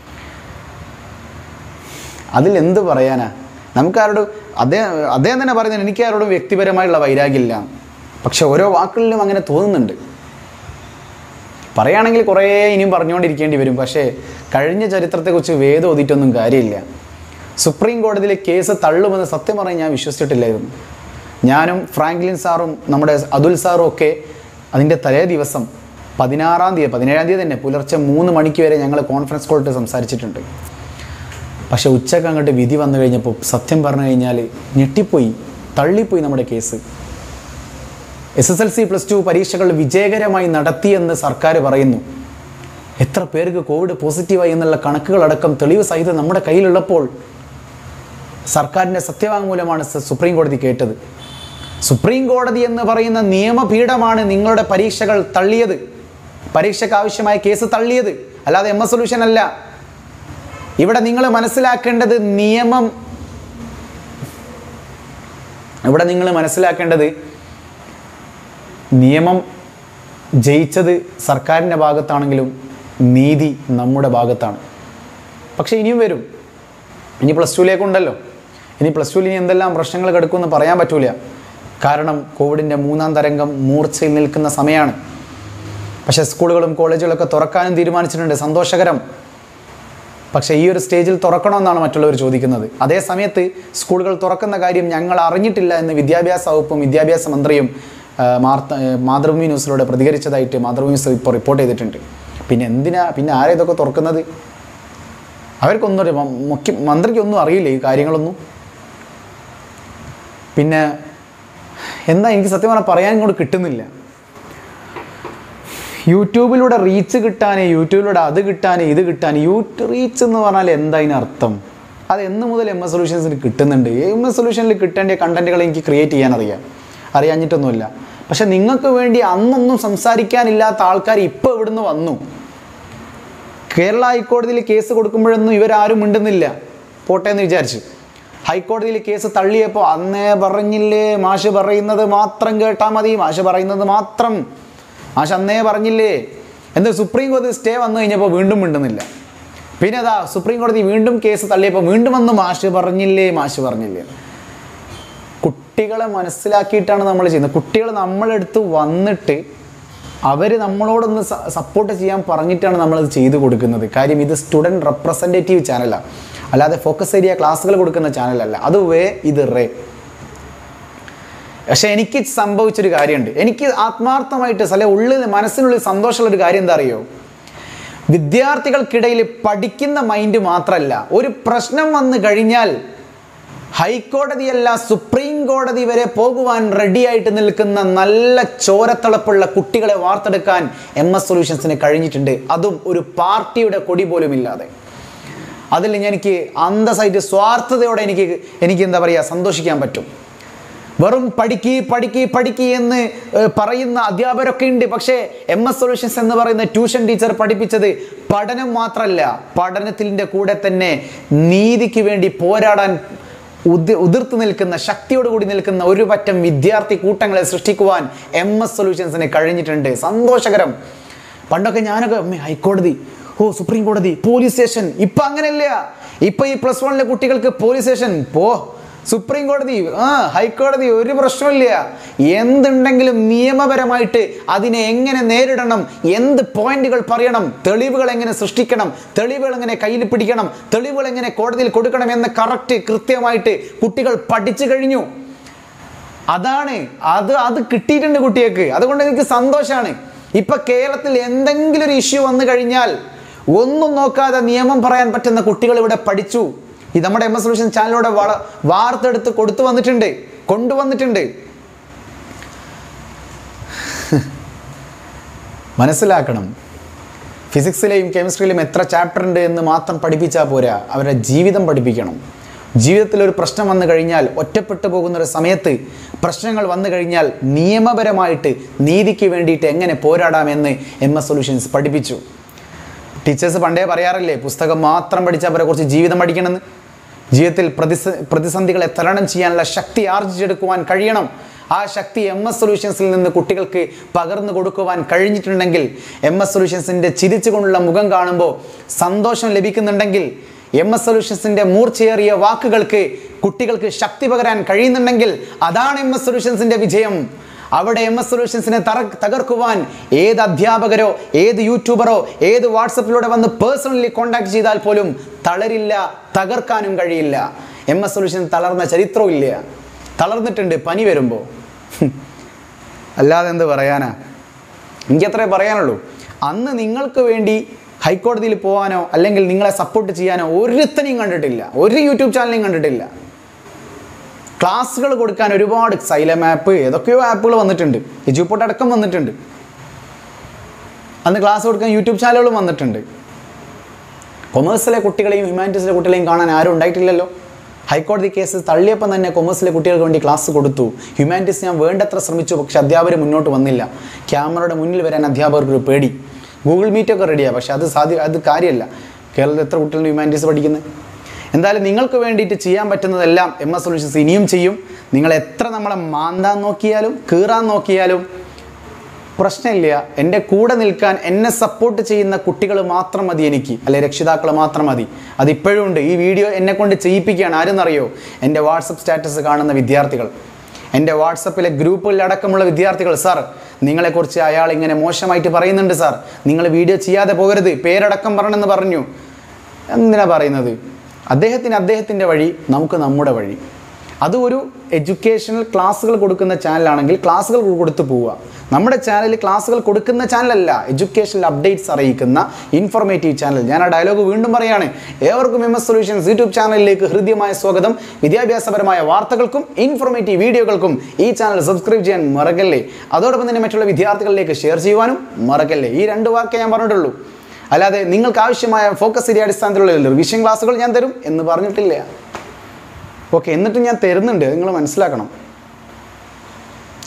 അതിൽ എന്ത് പറയാനാ നമുക്കാരോടും അദ്ദേഹം അദ്ദേഹം തന്നെ പറയുന്നത് എനിക്ക് ആരോടും വ്യക്തിപരമായുള്ള വൈരാഗ്യമില്ല പക്ഷെ ഓരോ വാക്കുകളിലും അങ്ങനെ തോന്നുന്നുണ്ട് പറയുകയാണെങ്കിൽ കുറേ ഇനിയും പറഞ്ഞുകൊണ്ടിരിക്കേണ്ടി വരും പക്ഷേ കഴിഞ്ഞ ചരിത്രത്തെക്കുറിച്ച് വേദം ഓതിയിട്ടൊന്നും കാര്യമില്ല സുപ്രീം കോടതിയിലെ കേസ് തള്ളുമെന്ന് സത്യം പറഞ്ഞാൽ ഞാൻ വിശ്വസിച്ചിട്ടില്ലായിരുന്നു ഞാനും ഫ്രാങ്ക്ലിൻ സാറും നമ്മുടെ അതുൽ സാറും ഒക്കെ അതിൻ്റെ തലേ ദിവസം പതിനാറാം തീയതി പതിനേഴാം തീയതി തന്നെ പുലർച്ചെ മൂന്ന് മണിക്ക് വരെ ഞങ്ങൾ കോൺഫറൻസ് കോളിട്ട് സംസാരിച്ചിട്ടുണ്ട് പക്ഷെ ഉച്ചക്ക് അങ്ങോട്ട് വിധി വന്നു കഴിഞ്ഞപ്പോൾ സത്യം പറഞ്ഞു കഴിഞ്ഞാൽ ഞെട്ടിപ്പോയി തള്ളിപ്പോയി നമ്മുടെ case S S L C plus two പരീക്ഷകൾ വിജയകരമായി നടത്തിയെന്ന് സർക്കാർ പറയുന്നു എത്ര പേർക്ക് കോവിഡ് പോസിറ്റീവായി എന്നുള്ള കണക്കുകളടക്കം തെളിവ് സഹിതം നമ്മുടെ കയ്യിലുള്ളപ്പോൾ സർക്കാരിൻ്റെ സത്യവാങ്മൂലമാണ് സ- സുപ്രീം കോടതി കേട്ടത് സുപ്രീം കോടതി എന്ന് പറയുന്ന നിയമപീഠമാണ് നിങ്ങളുടെ പരീക്ഷകൾ തള്ളിയത് പരീക്ഷയ്ക്ക് ആവശ്യമായ കേസ് തള്ളിയത് അല്ലാതെ എം എസ് സൊല്യൂഷൻ അല്ല ഇവിടെ നിങ്ങൾ മനസ്സിലാക്കേണ്ടത് നിയമം ഇവിടെ നിങ്ങൾ മനസ്സിലാക്കേണ്ടത് നിയമം ജയിച്ചത് സർക്കാരിൻ്റെ ഭാഗത്താണെങ്കിലും നീതി നമ്മുടെ ഭാഗത്താണ് പക്ഷേ ഇനിയും വരും ഇനി പ്ലസ് ടുവിലേക്കുണ്ടല്ലോ ഇനി പ്ലസ് ടുവിൽ ഇനി എന്തെല്ലാം പ്രശ്നങ്ങൾ കിടക്കുമെന്ന് പറയാൻ പറ്റൂല കാരണം കോവിഡിൻ്റെ മൂന്നാം തരംഗം മൂർച്ചയിൽ നിൽക്കുന്ന സമയമാണ് പക്ഷേ സ്കൂളുകളും കോളേജുകളൊക്കെ തുറക്കാനും തീരുമാനിച്ചിട്ടുണ്ട് സന്തോഷകരം പക്ഷേ ഈ ഒരു സ്റ്റേജിൽ തുറക്കണമെന്നാണ് മറ്റുള്ളവർ ചോദിക്കുന്നത് അതേ സമയത്ത് സ്കൂളുകൾ തുറക്കുന്ന കാര്യം ഞങ്ങൾ അറിഞ്ഞിട്ടില്ല എന്ന് വിദ്യാഭ്യാസ വകുപ്പും വിദ്യാഭ്യാസ മന്ത്രിയും ആ, മാർത്ത ആ, മാതൃഭൂമി ന്യൂസിലൂടെ പ്രതികരിച്ചതായിട്ട് മാതൃഭൂമി ന്യൂസ് ഇപ്പോൾ റിപ്പോർട്ട് ചെയ്തിട്ടുണ്ട് പിന്നെ എന്തിനാ പിന്നെ ആരാ ഇതൊക്കെ തുറക്കുന്നത് അവർക്കൊന്നും ഒരു മ- മുഖ്യ മന്ത്രിക്കൊന്നും അറിയില്ല ഈ കാര്യങ്ങളൊന്നും പിന്നെ എന്താ എനിക്ക് സത്യം പറഞ്ഞാൽ പറയാൻ ഇങ്ങോട്ട് കിട്ടുന്നില്ല യൂട്യൂബിലൂടെ റീച്ച് കിട്ടാൻ യൂട്യൂബിലൂടെ അത് കിട്ടാൻ ഇത് കിട്ടാൻ യൂട്യൂബ് റീച്ച് എന്ന് പറഞ്ഞാൽ എന്താ അതിന് അർത്ഥം അത് എന്ന് മുതൽ എം എസ് സൊല്യൂഷൻസിന് കിട്ടുന്നുണ്ട് എം എസ് സൊല്യൂഷനിൽ കിട്ടേണ്ട കണ്ടന്റുകൾ എനിക്ക് ക്രിയേറ്റ് ചെയ്യാൻ അറിയാം അറിയാഞ്ഞിട്ടൊന്നുമില്ല പക്ഷെ നിങ്ങൾക്ക് വേണ്ടി അന്നൊന്നും സംസാരിക്കാനില്ലാത്ത ആൾക്കാർ ഇപ്പോൾ ഇവിടുന്ന് വന്നു കേരള ഹൈക്കോടതിയിൽ കേസ് കൊടുക്കുമ്പോഴൊന്നും ഇവരാരും മിണ്ടുന്നില്ല പോട്ടെ എന്ന് വിചാരിച്ചു ഹൈക്കോടതിയിൽ കേസ് തള്ളിയപ്പോൾ അന്നേ പറഞ്ഞില്ലേ മാഷ് പറയുന്നത് മാത്രം കേട്ടാൽ മതി മാഷ് പറയുന്നത് മാത്രം മാഷ് അന്നേ പറഞ്ഞില്ലേ എന്ത് സുപ്രീം കോടതി സ്റ്റേ വന്നു കഴിഞ്ഞപ്പോൾ വീണ്ടും മിണ്ടുന്നില്ല പിന്നെ അതാ സുപ്രീം കോടതി വീണ്ടും കേസ് തള്ളിയപ്പോൾ വീണ്ടും വന്ന് മാഷ് പറഞ്ഞില്ലേ മാഷ് പറഞ്ഞില്ലേ കുട്ടികളെ മനസ്സിലാക്കിയിട്ടാണ് നമ്മൾ ചെയ്യുന്നത് കുട്ടികൾ നമ്മളെടുത്ത് വന്നിട്ട് അവർ നമ്മളോടൊന്ന് സപ്പോർട്ട് ചെയ്യാൻ പറഞ്ഞിട്ടാണ് നമ്മളത് ചെയ്തു കൊടുക്കുന്നത് കാര്യം ഇത് സ്റ്റുഡൻറ് റെപ്രസെൻറ്റേറ്റീവ് ചാനലാണ് അല്ലാതെ ഫോക്കസ് ഏരിയ ക്ലാസ്സുകൾ കൊടുക്കുന്ന ചാനലല്ല അത് വേ ഇത് റേ പക്ഷെ എനിക്ക് സംഭവിച്ചൊരു കാര്യമുണ്ട് എനിക്ക് ആത്മാർത്ഥമായിട്ട് അല്ലെ ഉള്ളിൽ മനസ്സിനുള്ളിൽ സന്തോഷമുള്ളൊരു കാര്യം എന്താ അറിയോ വിദ്യാർത്ഥികൾക്കിടയിൽ പഠിക്കുന്ന മൈൻഡ് മാത്രമല്ല ഒരു പ്രശ്നം വന്നു കഴിഞ്ഞാൽ ഹൈക്കോടതിയല്ല സുപ്രീം കോടതി വരെ പോകുവാൻ റെഡിയായിട്ട് നിൽക്കുന്ന നല്ല ചോരത്തിളപ്പുള്ള കുട്ടികളെ വാർത്തെടുക്കാൻ എം എസ് സൊല്യൂഷൻസിന് കഴിഞ്ഞിട്ടുണ്ട് അതും ഒരു പാർട്ടിയുടെ കൊടി പോലും ഇല്ലാതെ അതിൽ എനിക്ക് അന്തസ്സായിട്ട് സ്വാർത്ഥതയോടെ എനിക്ക് എനിക്ക് എന്താ പറയുക സന്തോഷിക്കാൻ പറ്റും വെറും പഠിക്കി പഠിക്കി പഠിക്കി എന്ന് ഏഹ്, പറയുന്ന അധ്യാപകരൊക്കെ ഉണ്ട് പക്ഷേ എം എസ് സൊല്യൂഷൻസ് എന്ന് പറയുന്ന ട്യൂഷൻ ടീച്ചർ പഠിപ്പിച്ചത് പഠനം മാത്രമല്ല പഠനത്തിൻ്റെ കൂടെ തന്നെ നീതിക്ക് വേണ്ടി പോരാടാൻ ഉതി ഉതിർത്ത് നിൽക്കുന്ന ശക്തിയോടുകൂടി നിൽക്കുന്ന ഒരു പറ്റം വിദ്യാർത്ഥി കൂട്ടങ്ങളെ സൃഷ്ടിക്കുവാൻ എം എസ് സൊല്യൂഷൻസിന് കഴിഞ്ഞിട്ടുണ്ട് സന്തോഷകരം പണ്ടൊക്കെ ഞാനൊക്കെ അമ്മേ ഹൈക്കോടതി ഓ സുപ്രീം കോടതി പോലീസ് സ്റ്റേഷൻ ഇപ്പൊ അങ്ങനെയല്ല ഇപ്പൊ ഈ പ്ലസ് വണ്ണിലെ കുട്ടികൾക്ക് പോലീസ് സ്റ്റേഷൻ പോ സുപ്രീം കോടതി ആ ഹൈക്കോടതി ഒരു പ്രശ്നമില്ല എന്തുണ്ടെങ്കിലും നിയമപരമായിട്ട് അതിനെ എങ്ങനെ നേരിടണം എന്ത് പോയിന്റുകൾ പറയണം തെളിവുകൾ എങ്ങനെ സൃഷ്ടിക്കണം തെളിവുകൾ എങ്ങനെ കയ്യിൽ പിടിക്കണം തെളിവുകൾ എങ്ങനെ കോടതിയിൽ കൊടുക്കണം എന്ന് കറക്റ്റ് കൃത്യമായിട്ട് കുട്ടികൾ പഠിച്ചു കഴിഞ്ഞു അതാണ് അത് അത് കിട്ടിയിട്ടുണ്ട് കുട്ടികൾക്ക് അതുകൊണ്ട് എനിക്ക് സന്തോഷമാണ് ഇപ്പൊ കേരളത്തിൽ എന്തെങ്കിലും ഒരു ഇഷ്യൂ വന്നു കഴിഞ്ഞാൽ ഒന്നും നോക്കാതെ നിയമം പറയാൻ പറ്റുന്ന കുട്ടികൾ ഇവിടെ പഠിച്ചു ഈ നമ്മുടെ എം എസ് സൊല്യൂഷൻ ചാനലിലൂടെ വള വാർത്തെടുത്ത് കൊടുത്തു വന്നിട്ടുണ്ട് കൊണ്ടുവന്നിട്ടുണ്ട് മനസ്സിലാക്കണം ഫിസിക്സിലെയും കെമിസ്ട്രിയിലും എത്ര ചാപ്റ്റർ ഉണ്ട് എന്ന് മാത്രം പഠിപ്പിച്ചാൽ പോരാ അവരുടെ ജീവിതം പഠിപ്പിക്കണം ജീവിതത്തിൽ ഒരു പ്രശ്നം വന്നു കഴിഞ്ഞാൽ ഒറ്റപ്പെട്ടു പോകുന്ന ഒരു സമയത്ത് പ്രശ്നങ്ങൾ വന്നു കഴിഞ്ഞാൽ നിയമപരമായിട്ട് നീതിക്ക് വേണ്ടിയിട്ട് എങ്ങനെ പോരാടാമെന്ന് എം എസ് സൊല്യൂഷൻസ് പഠിപ്പിച്ചു ടീച്ചേഴ്സ് പണ്ടേ പറയാറില്ലേ പുസ്തകം മാത്രം പഠിച്ചാൽ അവരെ കുറച്ച് ജീവിതം പഠിക്കണമെന്ന് ജീവിതത്തിൽ പ്രതിസ പ്രതിസന്ധികളെ തരണം ചെയ്യാനുള്ള ശക്തി ആർജിച്ചെടുക്കുവാൻ കഴിയണം ആ ശക്തി എം എസ് സൊല്യൂഷൻസിൽ നിന്ന് കുട്ടികൾക്ക് പകർന്നു കൊടുക്കുവാൻ കഴിഞ്ഞിട്ടുണ്ടെങ്കിൽ എം എസ് സൊല്യൂഷൻസിൻ്റെ ചിരിച്ചുകൊണ്ടുള്ള മുഖം കാണുമ്പോൾ സന്തോഷം ലഭിക്കുന്നുണ്ടെങ്കിൽ എം എസ് സൊല്യൂഷൻസിൻ്റെ മൂർച്ചയേറിയ വാക്കുകൾക്ക് കുട്ടികൾക്ക് ശക്തി പകരാൻ കഴിയുന്നുണ്ടെങ്കിൽ അതാണ് എം എസ് സൊല്യൂഷൻസിൻ്റെ വിജയം അവിടെ എം എസ് സൊല്യൂഷൻസിനെ തറ തകർക്കുവാൻ ഏത് അധ്യാപകരോ ഏത് യൂട്യൂബറോ ഏത് വാട്സപ്പിലൂടെ വന്ന് പേഴ്സണലി കോൺടാക്ട് ചെയ്താൽ പോലും തളരില്ല തകർക്കാനും കഴിയില്ല എം എസ് സൊല്യൂഷൻ തളർന്ന ചരിത്രവും ഇല്ല തളർന്നിട്ടുണ്ട് പനി വരുമ്പോൾ അല്ലാതെ എന്ത് പറയാനാ എനിക്കത്രേ പറയാനുള്ളൂ അന്ന് നിങ്ങൾക്ക് വേണ്ടി ഹൈക്കോടതിയിൽ പോകാനോ അല്ലെങ്കിൽ നിങ്ങളെ സപ്പോർട്ട് ചെയ്യാനോ ഒരുത്തനെയും കണ്ടിട്ടില്ല ഒരു യൂട്യൂബ് ചാനലും കണ്ടിട്ടില്ല ക്ലാസ്സുകൾ കൊടുക്കാൻ ഒരുപാട് സൈലം ആപ്പ് ഏതൊക്കെയോ ആപ്പുകൾ വന്നിട്ടുണ്ട് എജുപോട്ട് അടക്കം വന്നിട്ടുണ്ട് അന്ന് ക്ലാസ് കൊടുക്കാൻ യൂട്യൂബ് ചാനലുകളും വന്നിട്ടുണ്ട് കൊമേഴ്സിലെ കുട്ടികളെയും ഹ്യൂമാനിറ്റീസിലെ കുട്ടികളെയും കാണാൻ ആരും ഉണ്ടായിട്ടില്ലല്ലോ ഹൈക്കോടതി കേസ് തള്ളിയപ്പം തന്നെ കൊമേഴ്സിലെ കുട്ടികൾക്ക് വേണ്ടി ക്ലാസ് കൊടുത്തു ഹ്യൂമാനിറ്റീസ് ഞാൻ വേണ്ടത്ര ശ്രമിച്ചു പക്ഷെ അധ്യാപകർ മുന്നോട്ട് വന്നില്ല ക്യാമറയുടെ മുന്നിൽ വരാൻ അധ്യാപകർക്ക് ഒരു പേടി ഗൂഗിൾ മീറ്റൊക്കെ റെഡിയാണ് പക്ഷെ അത് സാധ്യ അത് കാര്യമല്ല കേരളത്തിൽ എത്ര കുട്ടികളുണ്ട് ഹ്യൂമാനിറ്റീസ് പഠിക്കുന്നത് എന്തായാലും നിങ്ങൾക്ക് വേണ്ടിയിട്ട് ചെയ്യാൻ പറ്റുന്നതെല്ലാം എം എസ് സൊല്യൂഷൻസ് ഇനിയും ചെയ്യും നിങ്ങൾ എത്ര നമ്മളെ മാന്താൻ നോക്കിയാലും കീറാൻ നോക്കിയാലും പ്രശ്നമില്ല എൻ്റെ കൂടെ നിൽക്കാൻ എന്നെ സപ്പോർട്ട് ചെയ്യുന്ന കുട്ടികൾ മാത്രം മതി എനിക്ക് അല്ലെ രക്ഷിതാക്കൾ മാത്രം മതി അതിപ്പോഴും ഉണ്ട് ഈ വീഡിയോ എന്നെ കൊണ്ട് ചെയ്യിപ്പിക്കുകയാണ് ആരെന്നറിയോ എൻ്റെ വാട്സപ്പ് സ്റ്റാറ്റസ് കാണുന്ന വിദ്യാർത്ഥികൾ എൻ്റെ വാട്സപ്പിലെ ഗ്രൂപ്പുകളിലടക്കമുള്ള വിദ്യാർത്ഥികൾ സാർ നിങ്ങളെക്കുറിച്ച് അയാൾ ഇങ്ങനെ മോശമായിട്ട് പറയുന്നുണ്ട് സാർ നിങ്ങൾ വീഡിയോ ചെയ്യാതെ പോകരുത് പേരടക്കം പറയണമെന്ന് പറഞ്ഞു എന്തിനാ പറയുന്നത് അദ്ദേഹത്തിന് അദ്ദേഹത്തിൻ്റെ വഴി നമുക്ക് നമ്മുടെ വഴി അത് ഒരു എഡ്യൂക്കേഷണൽ ക്ലാസ്സുകൾ കൊടുക്കുന്ന ചാനലാണെങ്കിൽ ക്ലാസ്സുകൾ കൊടുത്തു പോവുക നമ്മുടെ ചാനൽ ക്ലാസ്സുകൾ കൊടുക്കുന്ന ചാനലല്ല എഡ്യൂക്കേഷണൽ അപ്ഡേറ്റ്സ് അറിയിക്കുന്ന ഇൻഫോർമേറ്റീവ് ചാനൽ ഞാൻ ആ ഡയലോഗ് വീണ്ടും പറയാണ് ഏവർക്കും എം എസ് സൊല്യൂഷൻസ് യൂട്യൂബ് ചാനലിലേക്ക് ഹൃദ്യമായ സ്വാഗതം വിദ്യാഭ്യാസപരമായ വാർത്തകൾക്കും ഇൻഫോർമേറ്റീവ് വീഡിയോകൾക്കും ഈ ചാനൽ സബ്സ്ക്രൈബ് ചെയ്യാൻ മറക്കല്ലേ അതോടൊപ്പം തന്നെ മറ്റുള്ള വിദ്യാർത്ഥികളിലേക്ക് ഷെയർ ചെയ്യുവാനും മറക്കല്ലേ ഈ രണ്ട് വാക്കേ ഞാൻ പറഞ്ഞിട്ടുള്ളൂ അല്ലാതെ നിങ്ങൾക്ക് ആവശ്യമായ ഫോക്കസ് ഏരിയ അടിസ്ഥാനത്തിലുള്ള റിവിഷൻ ക്ലാസ്സുകൾ ഞാൻ തരും എന്ന് പറഞ്ഞിട്ടില്ല ഓക്കെ എന്നിട്ട് ഞാൻ തരുന്നുണ്ട് നിങ്ങൾ മനസ്സിലാക്കണം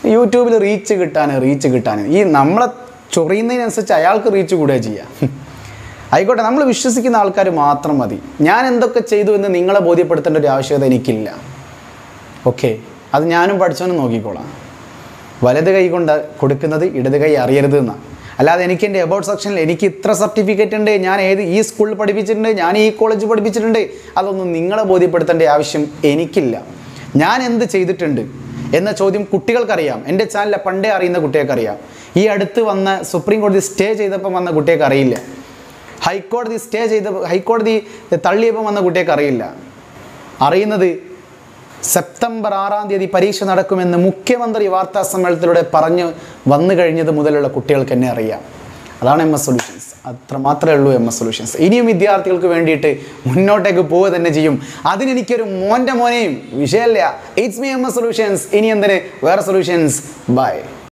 യൂട്യൂബിൽ റീച്ച് കിട്ടാൻ റീച്ച് കിട്ടാൻ ഈ നമ്മളെ ചൊറിയുന്നതിനനുസരിച്ച് അയാൾക്ക് റീച്ച് കൂടുക ചെയ്യുക ആയിക്കോട്ടെ നമ്മൾ വിശ്വസിക്കുന്ന ആൾക്കാർ മാത്രം മതി ഞാൻ എന്തൊക്കെ ചെയ്തു എന്ന് നിങ്ങളെ ബോധ്യപ്പെടുത്തേണ്ട ഒരു ആവശ്യകത എനിക്കില്ല ഓക്കെ അത് ഞാനും പഠിച്ചവനും നോക്കിക്കോളാം വലത് കൈ കൊണ്ട് കൊടുക്കുന്നത് ഇടത് കൈ അറിയരുത് എന്നാണ് അല്ലാതെ എനിക്ക് എൻ്റെ എബൌട്ട് സെക്ഷനിൽ എനിക്ക് ഇത്ര സർട്ടിഫിക്കറ്റ് ഉണ്ട് ഞാൻ ഏത് ഈ സ്കൂളിൽ പഠിപ്പിച്ചിട്ടുണ്ട് ഞാൻ ഈ കോളേജ് പഠിപ്പിച്ചിട്ടുണ്ട് അതൊന്നും നിങ്ങളെ ബോധ്യപ്പെടുത്തേണ്ട ആവശ്യം എനിക്കില്ല ഞാൻ എന്ത് ചെയ്തിട്ടുണ്ട് എന്ന ചോദ്യം കുട്ടികൾക്കറിയാം എൻ്റെ ചാനലിലെ പണ്ടേ അറിയുന്ന കുട്ടികൾക്കറിയാം ഈ അടുത്ത് വന്ന സുപ്രീം കോടതി സ്റ്റേ ചെയ്തപ്പം വന്ന കുട്ടികൾക്ക് അറിയില്ല ഹൈക്കോടതി സ്റ്റേ ചെയ്ത ഹൈക്കോടതി തള്ളിയപ്പം വന്ന കുട്ടികൾക്ക് അറിയില്ല അറിയുന്നത് സെപ്റ്റംബർ ആറാം തീയതി പരീക്ഷ നടക്കുമെന്ന് മുഖ്യമന്ത്രി വാർത്താ സമ്മേളനത്തിലൂടെ പറഞ്ഞു വന്നു കഴിഞ്ഞത് മുതലുള്ള കുട്ടികൾക്ക് എന്നെ അറിയാം അതാണ് എം എസ് സൊല്യൂഷൻസ് അത്ര മാത്രമേ ഉള്ളൂ എം എസ് സൊല്യൂഷൻസ് ഇനിയും വിദ്യാർത്ഥികൾക്ക് വേണ്ടിയിട്ട് മുന്നോട്ടേക്ക് പോവുക തന്നെ ചെയ്യും അതിനെനിക്കൊരു മോൻ്റെ മോനെയും വിഷയമല്ല it's me M S solutions ഇനി എന്തിന് വേറെ സൊല്യൂഷൻസ് ബൈ